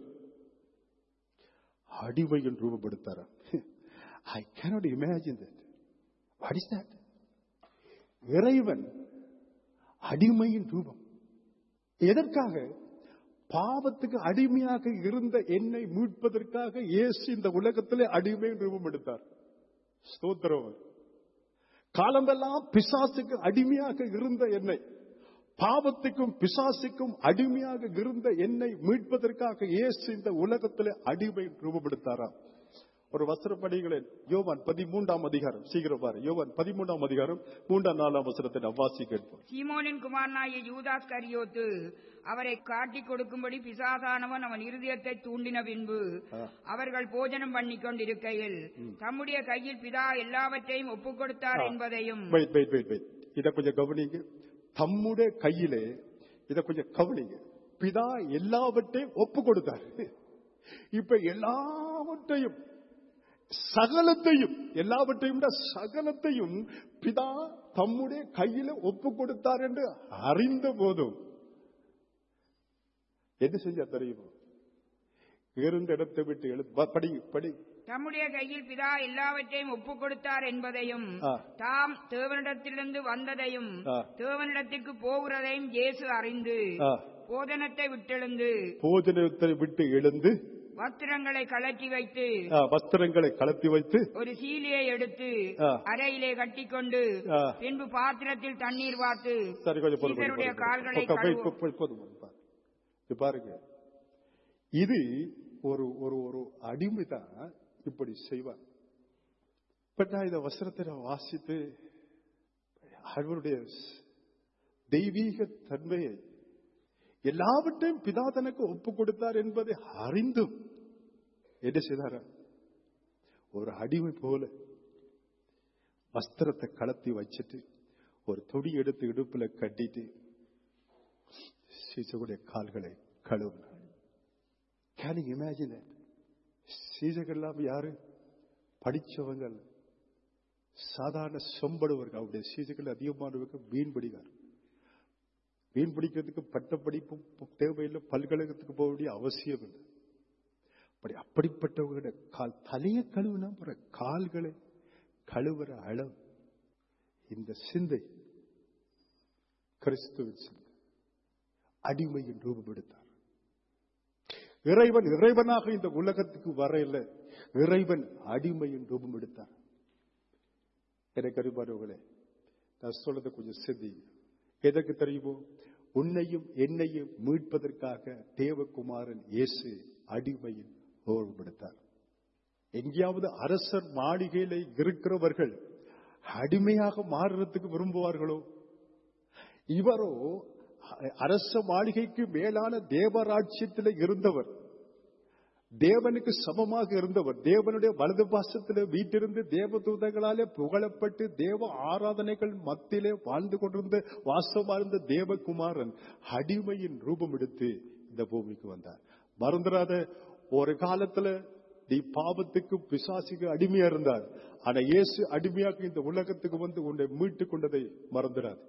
அடிமையின் ரூபப்படுத்தாரா ஐ cannot imagine that. What is that? இறைவன் அடிமையின் ரூபம் எதற்காக பாவத்துக்கு அடிமையாக இருந்த என்னை மீட்பதற்காக இயேசு இந்த உலகத்திலே அடிமையின் ரூபம் எடுத்தார் ஸ்தோத்திரம் காலமெல்லாம் பிசாசுக்கு அடிமையாக இருந்த என்னை பாவத்துக்கும் பிசாசுக்கும் அடிமையாக இருந்த என்னை மீட்பதற்காக இயேசு இந்த உலகத்திலே அடிமை ரூபப்படுத்தாராம் ஒரு வசன படிகளேன் யோவான் பதிமூன்றாம் அதிகாரம் சீக்கிரம் பாரு யோவான் பதிமூன்றாம் அதிகாரம் மூன்றாம் நாலாம் வசனத்தை நான் வாசி கேட்போம் சீமோனின் குமாரனாகிய யூதாஸ் கரியோத்து அவரை காட்டிக் கொடுக்கும்படி பிசாசானவன் அவன் இருதயத்தை தூண்டின பின்பு ஆ. அவர்கள் போஜனம் பண்ணிக் கொண்டிருக்கையில் தம்முடைய கையில் பிதா எல்லாவற்றையும் ஒப்புக் கொடுத்தார் என்பதையும் வெயிட் வெயிட் வெயிட் வெயிட் இத கொஞ்சம் கவனிங்க தம்முடைய கையிலே இத கொஞ்சம் கவனிங்க பிதா எல்லாவற்றையும் ஒப்பு கொடுத்தார் இப்ப எல்லாவற்றையும் சகலத்தையும் எல்லாவற்றையும் விட சகலத்தையும் பிதா தம்முடைய கையில ஒப்பு கொடுத்தார் என்று அறிந்த போதும் என்ன செஞ்சா தெரியுமா இருந்த இடத்தை விட்டு எழு ப- படி படி தம்முடைய கையில் பிதா எல்லாவற்றையும் ஒப்புக் கொடுத்தார் என்பதையும் ஆ. தாம் தேவனிடத்திலிருந்து வந்ததையும் ஆ. தேவனிடத்திற்கு போகிறதையும் இயேசு அறிந்து ஆ, போதனத்தை விட்டெழுந்து போஜனத்தை விட்டு எழுந்து வஸ்திரங்களை கழற்றி வைத்து ஆ, வஸ்திரங்களை கலத்தி வைத்து ஒரு சீலையை எடுத்து ஆ. அறையிலே கட்டிக்கொண்டு ஆ. பின்பு பாத்திரத்தில் தண்ணீர் வார்த்து சரி கொஞ்சம் பொறு, பொறு, சீசருடைய பொறு, கால்களை பொறு. போய், கழுவும். போய், போதும், போதும், பாரு. இது பாருங்க இது ஒரு ஒரு ஒரு அடிமை தான் இப்படி செய்வார் பட் நான் இந்த வசனத்தை நான் வாசித்து அவருடைய தெய்வீக தன்மையை எல்லாவற்றையும் பிதா தனக்கு ஒப்பு கொடுத்தார் என்பதை அறிந்தும் என்ன செய்தாரா ஒரு அடிமை போல வஸ்திரத்தை கலத்தி வச்சுட்டு ஒரு தொடி எடுத்து இடுப்புல கட்டிட்டு சீசகுடைய கால்களை கழுவினார் கேன் இமேஜின் சீசகர் எல்லாம் யாரு படிச்சவங்க அல்ல. சாதாரண சொம்படுவர்கள் அவருடைய சீசர்கள் அதிகமானவர்கள் மீன் பிடிக்கார் மீன் பிடிக்கிறதுக்கு பட்ட படிப்பும் தேவையில்லை பல்கழகத்துக்கு போக வேண்டிய அவசியம் இல்லை அப்படி அப்படிப்பட்டவங்களுடைய கால் தலையை கழுவினா போற கால்களை கழுவுற அளவு இந்த சிந்தை கிறிஸ்துவின் சிந்தை அடிமையின் ரூபம் எடுத்தார் இறைவன் இறைவனாக இந்த உலகத்துக்கு வர இல்லை இறைவன் அடிமையின் ரூபம் எடுத்தார் எனக்கு அறிவானவர்களே நான் சொல்றதை கொஞ்சம் சிந்திங்க எதற்கு தெரியுமோ உன்னையும் என்னையும் மீட்பதற்காக தேவகுமாரன் இயேசு அடிமையின் ரூபம் எடுத்தார் எங்கேயாவது அரசர் மாளிகையில இருக்கிறவர்கள் அடிமையாக மாறுறதுக்கு விரும்புவார்களோ இவரோ அ- அரச மாளிகைக்கு மேலான தேவராட்சியத்தில் இருந்தவர் தேவனுக்கு சமமாக இருந்தவர் தேவனுடைய வலது பாசத்திலே வீட்டிருந்து தேவ தூதர்களாலே புகழப்பட்டு தேவ ஆராதனைகள் மத்தியிலே வாழ்ந்து கொண்டிருந்த வாசமார்ந்த தேவகுமாரன் அடிமையின் ரூபம் எடுத்து இந்த பூமிக்கு வந்தார் மறந்துடாத ஒரு காலத்துல நீ பாவத்துக்கு பிசாசுக்கு அடிமையா இருந்தார் ஆனா இயேசு அடிமையாக இந்த உலகத்துக்கு வந்து உன்னை மீட்டு கொண்டதை மறந்துடாது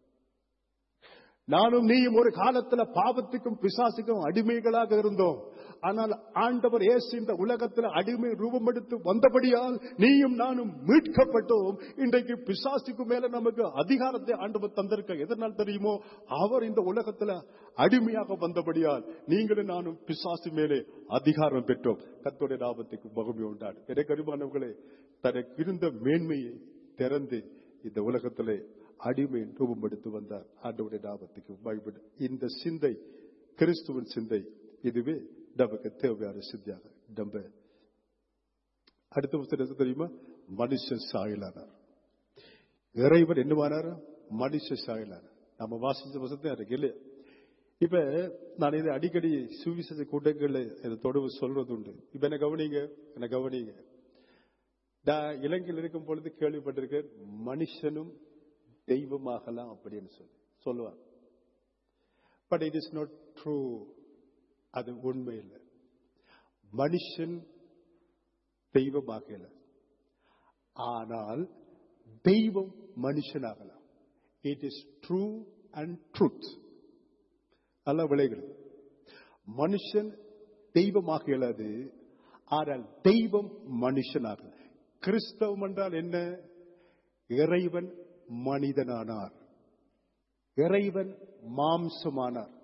நானும் நீயும் ஒரு காலத்துல பாவத்துக்கும் பிசாசுக்கும் அடிமைகளாக இருந்தோம் ஆனால் ஆண்டவர் இயேசு இந்த உலகத்துல அடிமை ரூபம் எடுத்து வந்தபடியால் நீயும் நானும் மீட்கப்பட்டோம் இன்றைக்கு பிசாசுக்கு மேல நமக்கு அதிகாரத்தை ஆண்டவர் தந்திருக்க எதனால் தெரியுமோ அவர் இந்த உலகத்துல அடிமையாக வந்தபடியால் நீங்களும் நானும் பிசாசு மேலே அதிகாரம் பெற்றோம் கத்தோடைய லாபத்துக்கு மகிமை உண்டாடு எனக்கு அறிவானவர்களே தனக்கு இருந்த மேன்மையை திறந்து இந்த உலகத்திலே அடிமை ரூபம் எடுத்து வந்தார் ஆண்டவுடைய லாபத்துக்கு மகிழ்வு இந்த சிந்தை கிறிஸ்துவின் சிந்தை இதுவே நமக்கு தேவையான சிந்தையாக நம்ம அடுத்த புத்தகம் என்ன தெரியுமா மனுஷன் சாயலானார் இறைவன் என்னவானார் மனுஷ சாயலானார் நம்ம வாசிச்ச வசத்தை எனக்கு இல்லையா இப்ப நான் இதை அடிக்கடி சுவிசேஷ கூட்டங்கள்ல இதை தொடர்பு சொல்றது உண்டு இப்ப என்ன கவனிங்க என்ன கவனிங்க நான் இலங்கையில் இருக்கும் பொழுது கேள்விப்பட்டிருக்கேன் மனுஷனும் தெய்வமாகலாம் அப்படின்னு சொல்லி சொல்லுவார் but it is not true அது உண்மை இல்லை மனுஷன் தெய்வமாகல ஆனால் தெய்வம் மனுஷனாகலாம் it is true and truth நல்ல விளைகிறது மனுஷன் தெய்வமாக இயலாது ஆனால் தெய்வம் மனுஷனாக கிறிஸ்தவம் என்றால் என்ன இறைவன் மனிதனானார் இறைவன் மாம்சமானார்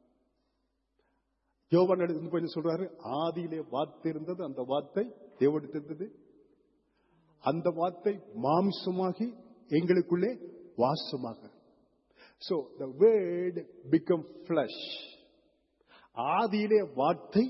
யோவான் எடுத்து போய் சொல்றாரு ஆதியிலே வார்த்தை இருந்தது அந்த வார்த்தை தேவனுக்கு இருந்தது அந்த வார்த்தை மாம்சமாகி எங்களுக்குள்ளே வாசமாக so the word become flesh ஆதியிலே வார்த்தை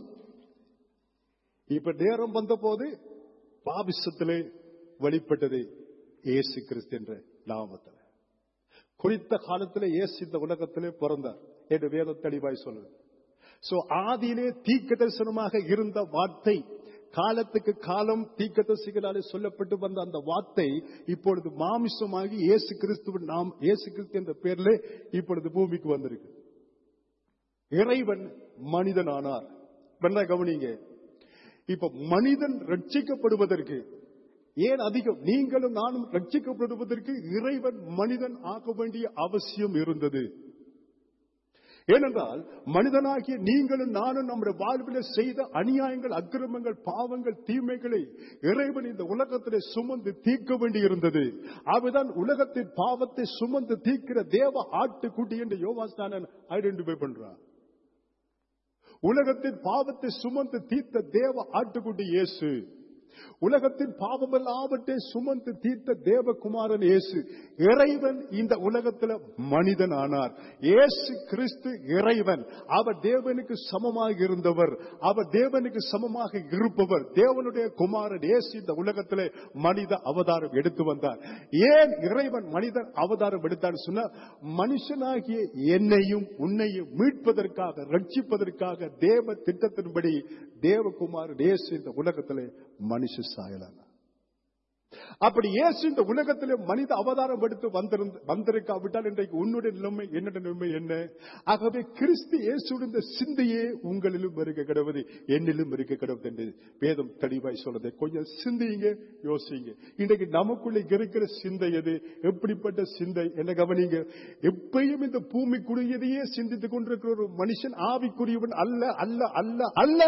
இப்ப நேரம் வந்த போது பாபிசத்திலே வெளிப்பட்டது இயேசு கிறிஸ்து என்ற நாமத்தில் குறித்த காலத்திலே இயேசு இந்த உலகத்திலே பிறந்தார் என்று வேதம் தெளிவாய் சொல்லுது சோ ஆதியிலே தீக்க தரிசனமாக இருந்த வார்த்தை காலத்துக்கு காலம் தீக்க தரிசிகளாலே சொல்லப்பட்டு வந்த அந்த வார்த்தை இப்பொழுது மாமிசமாகி இயேசு கிறிஸ்துவின் நாம் இயேசு கிறிஸ்து என்ற பேர்ல இப்பொழுது பூமிக்கு வந்திருக்கு இறைவன் மனிதனானார் என்ன கவனிங்க இப்ப மனிதன் ரட்சிக்கப்படுவதற்கு ஏன் அதிகம் நீங்களும் நானும் ரட்சிக்கப்படுவதற்கு இறைவன் மனிதன் ஆக்க வேண்டிய அவசியம் இருந்தது ஏனென்றால் மனிதனாகிய நீங்களும் நானும் நம்முடைய வாழ்வில் செய்த அநியாயங்கள் அக்கிரமங்கள் பாவங்கள் தீமைகளை இறைவன் இந்த உலகத்திலே சுமந்து தீர்க்க வேண்டி இருந்தது அவதான் உலகத்தின் பாவத்தை சுமந்து தீர்க்கிற தேவ ஆட்டுக்குட்டி என்று யோகாஸ்தானன் ஐடென்டிஃபை பண்றான் உலகத்தின் பாவத்தை சுமந்து தீர்த்த தேவ ஆட்டுக்குட்டி இயேசு உலகத்தின் பாவமெல்லாவற்றை சுமந்து தீர்த்த தேவகுமாரன் இயேசு இறைவன் இந்த உலகத்துல மனிதன் ஆனார் இயேசு கிறிஸ்து இறைவன் அவர் தேவனுக்கு சமமாக இருந்தவர் அவர் தேவனுக்கு சமமாக இருப்பவர் தேவனுடைய குமாரன் இயேசு இந்த உலகத்திலே மனித அவதாரம் எடுத்து வந்தார் ஏன் இறைவன் மனிதன் அவதாரம் எடுத்தார் சொன்னா மனுஷனாகிய என்னையும் உன்னையும் மீட்பதற்காக ரட்சிப்பதற்காக தேவ திட்டத்தின்படி தேவகுமாரன் இயேசு இந்த உலகத்திலே மனுஷ சாயலான அப்படி இயேசு இந்த உலகத்திலே மனித அவதாரம் எடுத்து வந்திருந்த வந்திருக்காவிட்டால் இன்றைக்கு உன்னுடைய நிலைமை என்னுடைய நிலைமை என்ன ஆகவே கிறிஸ்து இயேசுடைய இந்த சிந்தையே உங்களிலும் இருக்க கிடவது என்னிலும் இருக்க கிடவது என்று வேதம் தெளிவாய் சொல்றது கொஞ்சம் சிந்திங்க யோசிங்க இன்றைக்கு நமக்குள்ள இருக்கிற சிந்தை எது எப்படிப்பட்ட சிந்தை என்ன கவனிங்க எப்பயும் இந்த பூமிக்குரியதையே சிந்தித்துக் கொண்டிருக்கிற ஒரு மனுஷன் ஆவிக்குரியவன் அல்ல அல்ல அல்ல அல்ல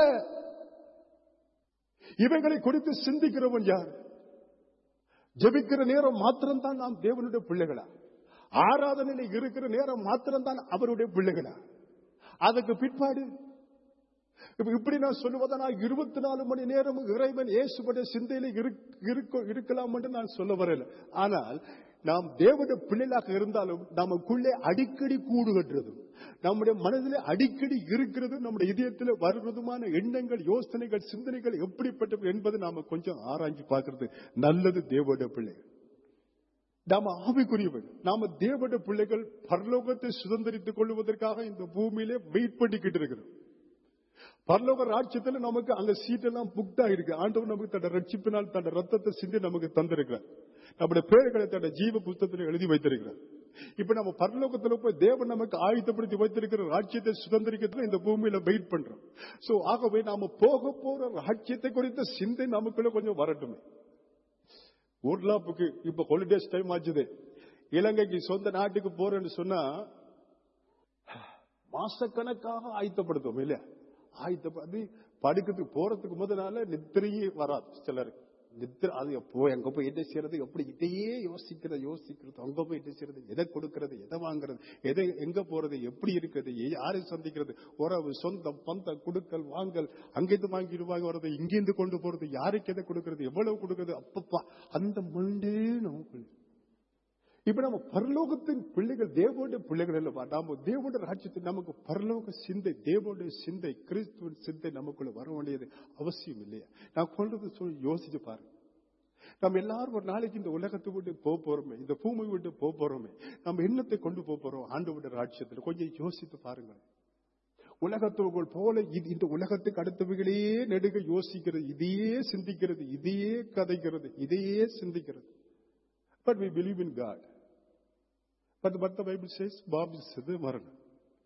இவைகளை குறித்து சிந்திக்கிறவன் யார் ஜெபிக்கிற நேரம் மாத்திரம்தான் நாம் தேவனுடைய பிள்ளைகளா ஆராதனையில் இருக்கிற நேரம் மாத்திரம்தான் அவருடைய பிள்ளைகளா அதுக்கு பிற்பாடு இப்ப இப்படி நான் சொல்லுவதனா இருபத்தி நாலு மணி நேரம் இறைவன் இயேசுடைய சிந்தையில இருக்க- இருக்கலாம் என்று நான் சொல்ல வரல ஆனால் நாம் தேவனுடைய பிள்ளைகளாக இருந்தாலும் நமக்குள்ளே அடிக்கடி கூடு கட்டுறதும் நம்முடைய மனதிலே அடிக்கடி இருக்கிறது நம்முடைய இதயத்தில் வருவதுமான எண்ணங்கள் யோசனைகள் சிந்தனைகள் எப்படிப்பட்டது என்பது நாம கொஞ்சம் ஆராய்ச்சி பார்க்கிறது நல்லது தேவனுடைய பிள்ளை நாம ஆவிக்குரியவன் நாம தேவனுடைய பிள்ளைகள் பரலோகத்தை சுதந்திரித்துக் கொள்வதற்காக இந்த பூமியிலே வெயிட் பண்ணிக்கிட்டு இருக்கிறோம் பரலோக ராஜ்யத்துல நமக்கு அங்க சீட் எல்லாம் புக்ட் ஆயிருக்கு ஆண்டவர் நமக்கு தன்னை ரட்சிப்பினால் தன்னை ரத்தத்தை சிந்தி நமக்கு தந்திருக்கிறார் நம்முடைய பேர்களை தன்னை ஜீவ புஸ்தகத்தில் எழுதி வைத்திருக்கிறார் இப்ப நம்ம பரலோகத்துல போய் தேவன் நமக்கு ஆயுதப்படுத்தி வைத்திருக்கிற ராஜ்யத்தை சுதந்திரிக்கிறதுல இந்த பூமியில வெயிட் பண்றோம் சோ ஆகவே நாம போக போற ராஜ்யத்தை குறித்த சிந்தை நமக்குள்ள கொஞ்சம் வரட்டுமே ஊர்லாப்புக்கு இப்ப ஹாலிடேஸ் டைம் ஆச்சுது இலங்கைக்கு சொந்த நாட்டுக்கு போறேன்னு சொன்னா மாசக்கணக்காக ஆயத்தப்படுத்துவோம் இல்லையா ஆயத்தப்படி படுக்கிறதுக்கு போறதுக்கு முதனால நித்திரையே வராது சிலருக்கு நித்திர அது எப்போ எங்க போய் என்ன செய்யறது எப்படி இதையே யோசிக்கிறது யோசிக்கிறது அங்க போய் என்ன செய்யறது எதை கொடுக்கறது எதை வாங்குறது எதை எங்க போறது எப்படி இருக்கிறது யாரை சந்திக்கிறது உறவு சொந்தம் பந்தம் கொடுக்கல் வாங்கல் அங்கிருந்து வாங்கிட்டு வாங்க வர்றது இங்கிருந்து கொண்டு போறது யாருக்கு எதை கொடுக்கறது எவ்வளவு கொடுக்கறது அப்பப்பா அந்த மண்டே நமக்கு இப்ப நம்ம பரலோகத்தின் பிள்ளைகள் தேவோட பிள்ளைகள் இல்ல நாம தேவோட ராஜ்யத்தில் நமக்கு பரலோக சிந்தை தேவோட சிந்தை கிறிஸ்துவின் சிந்தை நமக்குள்ள வர வேண்டியது அவசியம் இல்லையா நான் சொல்றது சொல்லி யோசிச்சு பாருங்க நம்ம எல்லாரும் ஒரு நாளைக்கு இந்த உலகத்தை விட்டு போக போறோமே இந்த பூமி விட்டு போக போறோமே நம்ம என்னத்தை கொண்டு போக போறோம் ஆண்டு விட ராஜ்யத்தில் கொஞ்சம் யோசித்து பாருங்க உலகத்தவர்கள் போல இது இந்த உலகத்துக்கு அடுத்தவைகளையே நெடுக யோசிக்கிறது இதையே சிந்திக்கிறது இதையே கதைக்கிறது இதையே சிந்திக்கிறது But we believe in God. But what the Bible says, Bob said, மரணம்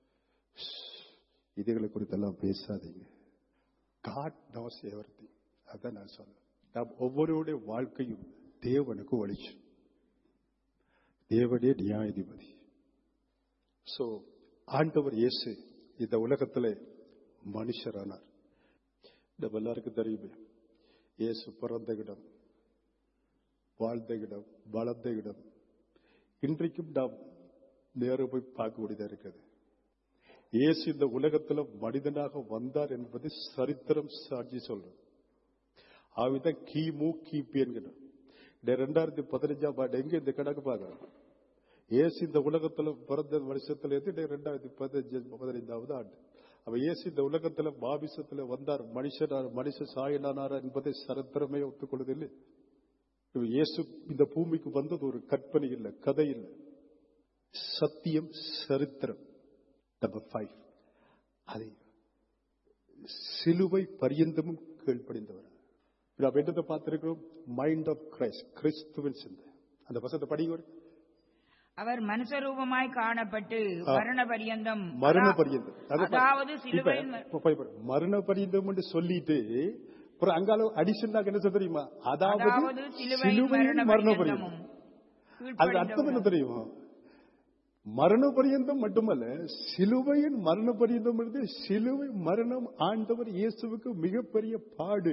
இதுகளை குறித்தெல்லாம் பேசாதீங்க காட் நோஸ் எவர்த்தி அதான் நான் சொல்றேன் நாம் ஒவ்வொருடைய வாழ்க்கையும் தேவனுக்கு ஒழிச்சு தேவனே நியாயாதிபதி சோ ஆண்டவர் இயேசு இந்த உலகத்திலே மனுஷரானார் நம்ம எல்லாருக்கும் தெரியுமே இயேசு பிறந்த இடம் வாழ்ந்த இடம் வளர்ந்த இடம் இன்றைக்கும் நாம் நேர போய் பார்க்க வேண்டியதா இருக்கிறது இயேசு இந்த உலகத்துல மனிதனாக வந்தார் என்பது சரித்திரம் சாட்சி சொல்றது ஆவிதான் கிமு கிபி என்கிறோம் இந்த ரெண்டாயிரத்தி பதினஞ்சாம் ஆண்டு எங்க இந்த கணக்கு பார்க்கணும் இயேசு இந்த உலகத்துல பிறந்த வருஷத்துல இருந்து ரெண்டாயிரத்தி பதினஞ்சு பதினைந்தாவது ஆண்டு அவ இயேசு இந்த உலகத்துல பாபிசத்துல வந்தார் மனுஷனார் மனுஷ சாயலானார் என்பதை சரித்திரமே ஒத்துக்கொள்வதில்லை இயேசு இந்த பூமிக்கு வந்தது ஒரு கற்பனை இல்லை கதை இல்லை சத்தியம் சரித்திரம் நம்பர் ஃபைவ் அதை சிலுவை பரியந்தமும் கீழ்ப்படிந்தவர் நாம் என்னத்தை பார்த்திருக்கிறோம் மைண்ட் ஆஃப் கிரைஸ்ட் கிறிஸ்துவின் சிந்தை அந்த வசத்தை படிங்க அவர் மனுஷரூபமாய் காணப்பட்டு மரண பரியந்தம் மரண பரியந்தம் அது பா- அதாவது இப்ப- சிலுவையில் ம- இப்ப போய் பாரு. மரண பரியந்தம் என்று சொல்லிட்டு அப்புறம் அங்கால அடிஷனா என்ன சொல்ல தெரியுமா அதாவது அதாவது சிலுவை சிலுவையின் மரண மரண பரியந்தமும் பரியந்தம் அது அர்த்தம் என்ன தெரியுமா மரண பரியந்தம் மட்டுமல்ல சிலுவையின் மரண பரியந்தம் என்பது சிலுவை மரணம் ஆண்டவர் இயேசுவுக்கு மிகப்பெரிய பாடு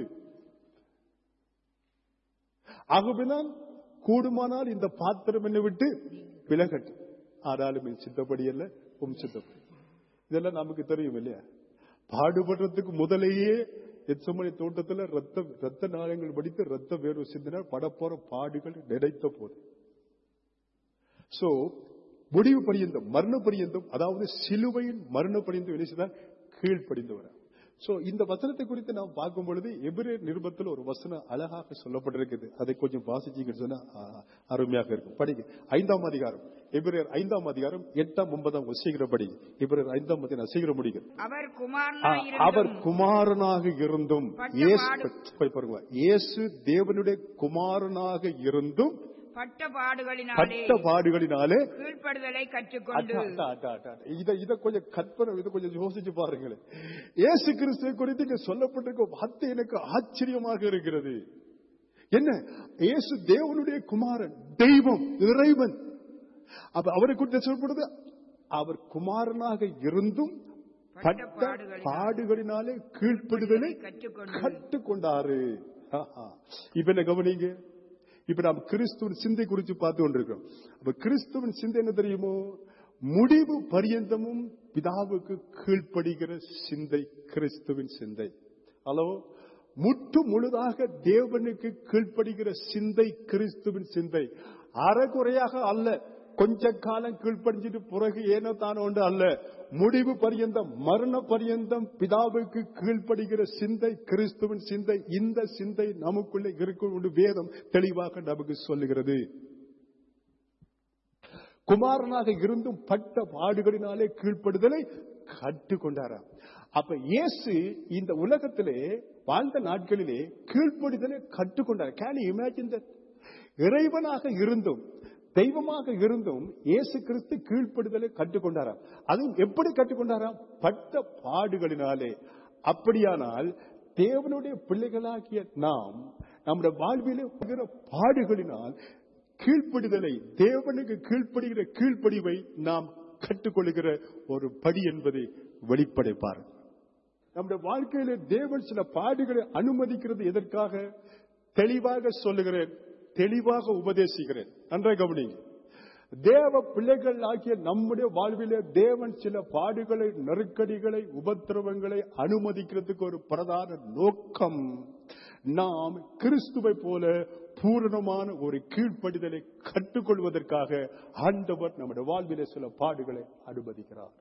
ஆகவேதான் கூடுமானால் இந்த பாத்திரம் என்னை விட்டு விலகட்டும் ஆனாலும் என் சித்தப்படி அல்ல உம் சித்தப்படி இதெல்லாம் நமக்கு தெரியும் இல்லையா பாடுபடுறதுக்கு முதலேயே எச்சமணி தோட்டத்துல ரத்த ரத்த நாளங்கள் படித்து ரத்த வேர்வு சிந்தினார் படப்போற பாடுகள் நினைத்த போது சோ முடிவு பரியந்தம் மரண பரியந்தம் அதாவது சிலுவையின் மரண பரியந்தம் என்ன கீழ்ப்படிந்தவர் சோ இந்த வசனத்தை குறித்து நாம் பார்க்கும் பொழுது எபிரேர் நிருபத்தில் ஒரு வசனம் அழகாக சொல்லப்பட்டிருக்குது அதை கொஞ்சம் வாசிச்சீங்கன்னு சொன்னா ஆ, அருமையாக இருக்கும் படிங்க ஐந்தாம் அதிகாரம் எபிரேர் ஐந்தாம் அதிகாரம் எட்டாம் ஒன்பதாம் சீக்கிரம் படிங்க எபிரேர் ஐந்தாம் அதிகாரம் சீக்கிரம் முடிங்க அவர் ஆ, குமாரனாய் அவர் இருந்தும் குமாரனாக இருந்தும் பட்ட இயேசு பாடு- போய் பாருங்க இயேசு தேவனுடைய குமாரனாக இருந்தும் பட்ட பாடுகளினாலே பட்ட பாடுகளினாலே கீழ்ப்படுதலை கற்றுக்கொண்டு அட்டா, அட்டா, அட்டா, அட்டா. இத இத கொஞ்சம் கற்பனை இத கொஞ்சம் யோசிச்சு பாருங்களேன் இயேசு கிறிஸ்துவை குறித்து இங்க சொல்லப்பட்டிருக்க வார்த்தை எனக்கு ஆச்சரியமாக இருக்கிறது என்ன இயேசு தேவனுடைய குமாரன் தெய்வம் இறைவன் அப்ப அவரை குறித்து சொல்லப்படுது அவர் குமாரனாக இருந்தும் பட்ட பட்ட பாடுகளினாலே பாடுகளினாலே கீழ்ப்படுதலை கற்றுக்கொண்டு கற்றுக்கொண்டாரு ஆஹா. இப்ப என்ன கவனிங்க இப்ப நாம் கிறிஸ்துவின் சிந்தை குறித்து பார்த்து கொண்டிருக்கிறோம் அப்ப கிறிஸ்துவின் சிந்தை என்ன தெரியுமோ முடிவு பரியந்தமும் பிதாவுக்கு கீழ்ப்படுகிற சிந்தை கிறிஸ்துவின் சிந்தை ஹலோ முற்று முழுதாக தேவனுக்கு கீழ்ப்படுகிற சிந்தை கிறிஸ்துவின் சிந்தை அறகுறையாக அல்ல கொஞ்ச காலம் கீழ்ப்படிஞ்சிட்டு பிறகு ஏனோ தானோ ஒன்று அல்ல முடிவு பரியந்தம் மரண பரியந்தம் பிதாவுக்கு கீழ்ப்படுகிற சிந்தை கிறிஸ்துவின் சிந்தை இந்த சிந்தை நமக்குள்ளே இருக்கும் என்று வேதம் தெளிவாக நமக்கு சொல்லுகிறது குமாரனாக இருந்தும் பட்ட பாடுகளினாலே கீழ்ப்படுதலை கற்றுக்கொண்டாராம் அப்ப இயேசு இந்த உலகத்திலே வாழ்ந்த நாட்களிலே கீழ்ப்படிதலை கற்றுக்கொண்டார் கேன் இமேஜின் இறைவனாக இருந்தும் தெய்வமாக இருந்தும் இயேசு கிறிஸ்து கீழ்ப்படுதலை கற்றுக்கொண்டாராம் அதுவும் எப்படி கற்றுக்கொண்டாராம் பட்ட பாடுகளினாலே அப்படியானால் தேவனுடைய பிள்ளைகளாகிய நாம் நம்முடைய வாழ்விலே வருகிற பாடுகளினால் கீழ்ப்படிதலை தேவனுக்கு கீழ்ப்படுகிற கீழ்ப்படிவை நாம் கற்றுக்கொள்கிற ஒரு படி என்பதை வெளிப்படைப்பார் நம்முடைய வாழ்க்கையில தேவன் சில பாடுகளை அனுமதிக்கிறது எதற்காக தெளிவாக சொல்லுகிறேன் தெளிவாக உபதேசிக்கிறேன் நன்றாக கவனிங்க தேவ பிள்ளைகள் ஆகிய நம்முடைய வாழ்விலே தேவன் சில பாடுகளை நெருக்கடிகளை உபத்திரவங்களை அனுமதிக்கிறதுக்கு ஒரு பிரதான நோக்கம் நாம் கிறிஸ்துவை போல பூரணமான ஒரு கீழ்ப்படிதலை கற்றுக்கொள்வதற்காக ஆண்டவர் நம்முடைய வாழ்விலே சில பாடுகளை அனுமதிக்கிறார்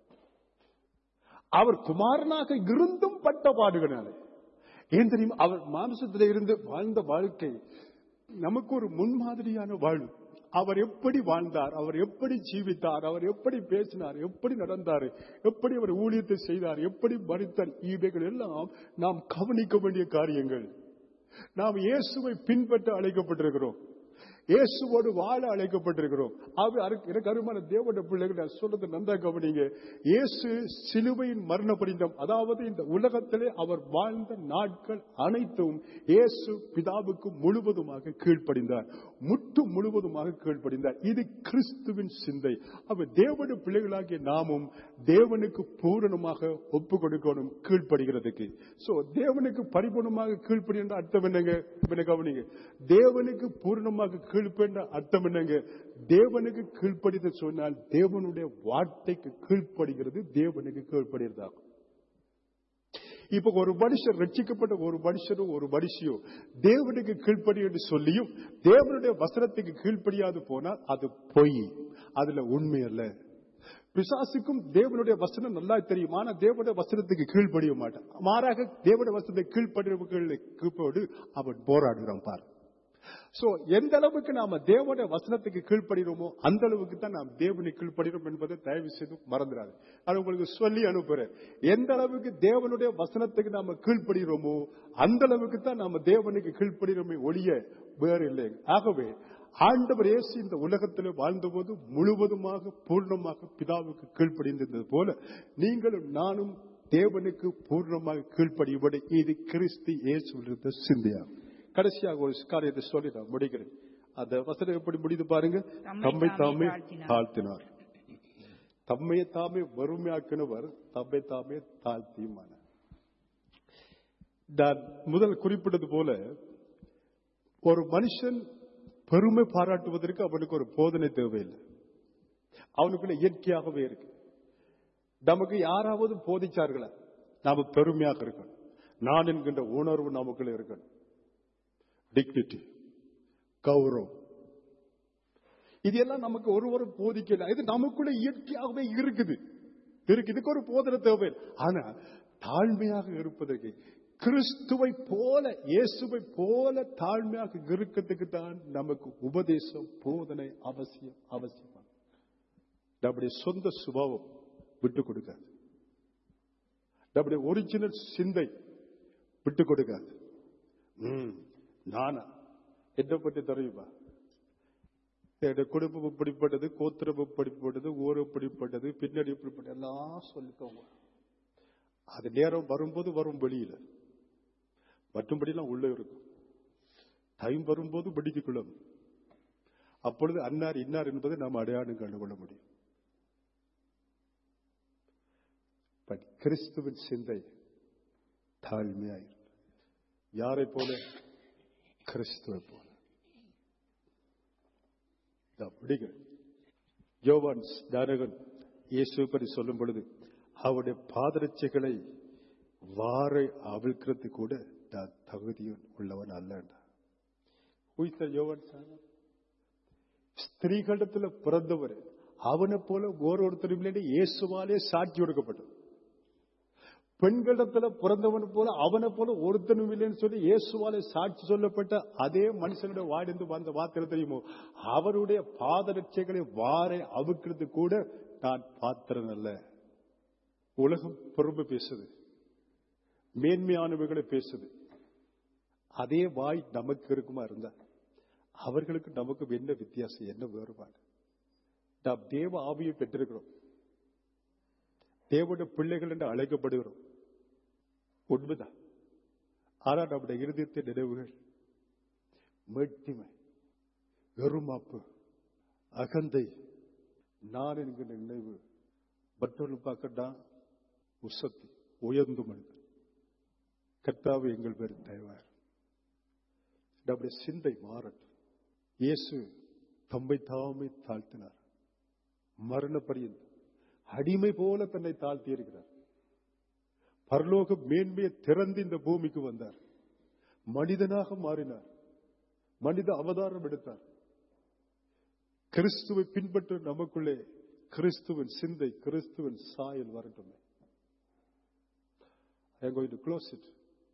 அவர் குமாரனாக இருந்தும் பட்ட பாடுகளாலே ஏன் தெரியுமா அவர் மாம்சத்திலே இருந்து வாழ்ந்த வாழ்க்கை நமக்கு ஒரு முன்மாதிரியான வாழ்வு அவர் எப்படி வாழ்ந்தார் அவர் எப்படி ஜீவித்தார் அவர் எப்படி பேசினார் எப்படி நடந்தார் எப்படி அவர் ஊழியத்தை செய்தார் எப்படி மறித்தார் இவைகள் எல்லாம் நாம் கவனிக்க வேண்டிய காரியங்கள் நாம் இயேசுவை பின்பற்ற அழைக்கப்பட்டிருக்கிறோம் இயேசுவோடு வாழ அழைக்கப்பட்டிருக்கிறோம் அது அரு- எனக்கு அருமான தேவனுடைய பிள்ளைகள் நான் சொல்றது நன்றா கவனிங்க இயேசு சிலுவையின் மரண பரிந்தம் அதாவது இந்த உலகத்திலே அவர் வாழ்ந்த நாட்கள் அனைத்தும் இயேசு பிதாவுக்கு முழுவதுமாக கீழ்ப்படிந்தார் முற்று முழுவதுமாக கீழ்ப்படிந்தார் இது கிறிஸ்துவின் சிந்தை அவர் தேவனுடைய பிள்ளைகளாகிய நாமும் தேவனுக்கு பூரணமாக ஒப்பு கொடுக்கணும் கீழ்ப்படுகிறதுக்கு சோ தேவனுக்கு பரிபூர்ணமாக கீழ்ப்படி என்ற அர்த்தம் என்னங்க இப்ப என்ன கவனிங்க தேவனுக்கு பூரணமாக கீழ்ப்பென்ற அர்த்தம் என்னங்க தேவனுக்கு கீழ்ப்படிந்து சொன்னால் தேவனுடைய வார்த்தைக்கு கீழ்ப்படுகிறது தேவனுக்கு கீழ்ப்படுகிறதாகும் இப்ப ஒரு மனுஷன் ரட்சிக்கப்பட்ட ஒரு மனுஷனும் ஒரு மனுஷியும் தேவனுக்கு கீழ்ப்படி என்று சொல்லியும் தேவனுடைய வசனத்துக்கு கீழ்ப்படியாது போனால் அது பொய் அதுல உண்மை அல்ல பிசாசுக்கும் தேவனுடைய வசனம் நல்லா தெரியும் ஆனா தேவனுடைய வசனத்துக்கு கீழ்ப்படிய மாட்டான் மாறாக தேவனுடைய வசனத்தை கீழ்ப்படுறவர்கள் கீழ்ப்போடு அவன் போராடுகிறான் பார் சோ எந்த அளவுக்கு நாம தேவனுடைய வசனத்துக்கு கீழ்ப்படுகிறோமோ அந்த அளவுக்கு தான் நாம் தேவனுக்கு கீழ்ப்படுகிறோம் என்பதை தயவு செய்து மறந்துடாது அது உங்களுக்கு சொல்லி அனுப்புறேன் எந்த அளவுக்கு தேவனுடைய வசனத்துக்கு நாம கீழ்ப்படுகிறோமோ அந்த அளவுக்கு தான் நாம தேவனுக்கு கீழ்ப்படுகிறோமே ஒழிய வேறு இல்லை ஆகவே ஆண்டவர் இயேசு இந்த உலகத்தில் வாழ்ந்தபோது முழுவதுமாக பூர்ணமாக பிதாவுக்கு கீழ்ப்படிந்திருந்தது போல நீங்களும் நானும் தேவனுக்கு பூர்ணமாக கீழ்ப்படியும்படி இது கிறிஸ்து இயேசு சிந்தையாகும் கடைசியாக ஒரு காரியத்தை சொல்லி நான் முடிக்கிறேன் அந்த வசனம் எப்படி முடிது பாருங்க தம்மை தாமே தாழ்த்தினார் தம்மை தாமே வறுமையாக்கினவர் தம்மை தாமே தாழ்த்தியுமான நான் முதல் குறிப்பிட்டது போல ஒரு மனுஷன் பெருமை பாராட்டுவதற்கு அவனுக்கு ஒரு போதனை தேவையில்லை அவனுக்குள்ள இயற்கையாகவே இருக்கு நமக்கு யாராவது போதிச்சார்களா நாம பெருமையாக இருக்கணும் நான் என்கின்ற உணர்வு நமக்குள்ள இருக்கணும் டிக்னிட்டி கௌரவம் இது எல்லாம் நமக்கு ஒருவரும் போதிக்கல இது நமக்குள்ள இயற்கையாகவே இருக்குது இருக்கு இதுக்கு ஒரு போதனை தேவை ஆனா தாழ்மையாக இருப்பதற்கு கிறிஸ்துவை போல இயேசுவை போல தாழ்மையாக இருக்கிறதுக்கு தான் நமக்கு உபதேசம் போதனை அவசியம் அவசியம் நம்முடைய சொந்த சுபாவம் விட்டு கொடுக்காது நம்முடைய ஒரிஜினல் சிந்தை விட்டு கொடுக்காது ம், நானா என்ன பற்றி தெரியுமா என்னுடைய குடும்பம் இப்படிப்பட்டது கோத்திரம் இப்படிப்பட்டது ஊர் இப்படிப்பட்டது பின்னாடி இப்படிப்பட்டது எல்லாம் சொல்லிக்கோங்க அது நேரம் வரும்போது வரும் வெளியில மற்றும்படிலாம் உள்ள இருக்கும் டைம் வரும்போது வெடிக்குள்ளும் அப்பொழுது அன்னார் இன்னார் என்பதை நாம் அடையாளம் கண்டுகொள்ள முடியும் பட் கிறிஸ்துவின் சிந்தை தாழ்மையாயிரு யாரை போல கிறிஸ்துவை போல நான் முடிக்கிறேன் யோவான் தாரகன் இயேசு பற்றி சொல்லும் பொழுது அவருடைய பாதரட்சைகளை வாரை அவிழ்க்கிறது கூட நான் தகுதியும் உள்ளவன் அல்ல யோவான் சாணம் ஸ்திரீகளிடத்துல பிறந்தவர் அவனை போல ஓரொருத்தரும் இல்லைன்னு இயேசுவாலே சாட்சி கொடுக்கப்பட்டது பெண்களிடத்துல பிறந்தவன் போல அவனை போல ஒருத்தனும் இல்லைன்னு சொல்லி இயேசுவாலே சாட்சி சொல்லப்பட்ட அதே மனுஷனுடைய வாடிந்து வந்த வார்த்தை தெரியுமோ அவருடைய பாதரட்சைகளை வாரை அவுக்கிறது கூட நான் பாத்திரன் அல்ல உலகம் பெருமை பேசுது மேன்மையானவைகளை பேசுது அதே வாய் நமக்கு இருக்குமா இருந்தா அவர்களுக்கு நமக்கு என்ன வித்தியாசம் என்ன வேறுபாடு நாம் தேவ ஆவியை பெற்றிருக்கிறோம் தேவனுடைய பிள்ளைகள் என்று அழைக்கப்படுகிறோம் உண்மைதான் ஆனால் நம்முடைய இருதயத்தின் நினைவுகள் மேட்டிமை வெறுமாப்பு அகந்தை நான் என்கிற நினைவு மற்றவர்கள் பார்க்கட்டா உசத்தி உயர்ந்து மனிதன் கர்த்தாவு எங்கள் பேர் தயவார் நம்முடைய சிந்தை மாறட்டும் இயேசு தம்மை தாமே தாழ்த்தினார் மரண பரியந்தம் அடிமை போல தன்னை தாழ்த்தி இருக்கிறார் பரலோக மேன்மையை திறந்து இந்த பூமிக்கு வந்தார் மனிதனாக மாறினார் மனித அவதாரம் எடுத்தார் கிறிஸ்துவை பின்பற்ற நமக்குள்ளே கிறிஸ்துவின் சிந்தை கிறிஸ்துவின் சாயல் வரட்டும் I am going to close it.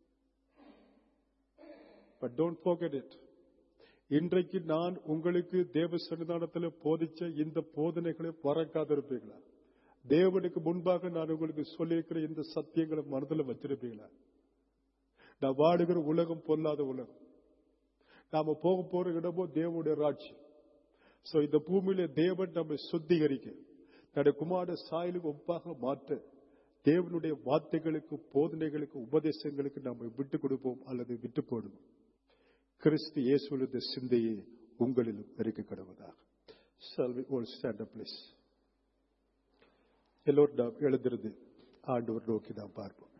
But don't forget it. இன்றைக்கு நான் உங்களுக்கு தேவ சன்னிதானத்தில் போதிச்ச இந்த போதனைகளை மறக்காதிருப்பீங்களா தேவனுக்கு முன்பாக நான் உங்களுக்கு சொல்லியிருக்கிற இந்த சத்தியங்களை மனதில் வச்சிருப்பீங்களா நான் வாடுகிற உலகம் பொல்லாத உலகம் நாம போக போற இடமோ தேவனுடைய ராட்சியம் சோ இந்த பூமியில தேவன் நம்மை சுத்திகரிக்க தன்னுடைய குமார சாயலுக்கு ஒப்பாக மாற்ற தேவனுடைய வார்த்தைகளுக்கு போதனைகளுக்கு உபதேசங்களுக்கு நாம் விட்டு கொடுப்போம் அல்லது விட்டு போடுவோம் கிறிஸ்து இயேசுவின் சிந்தையை உங்களிலும் பெருக்க கடவுதாக Shall we all stand up, please? எல்லோரும் நாம் எழுந்திருந்து ஆண்டவர் நோக்கி நாம் பார்ப்போம்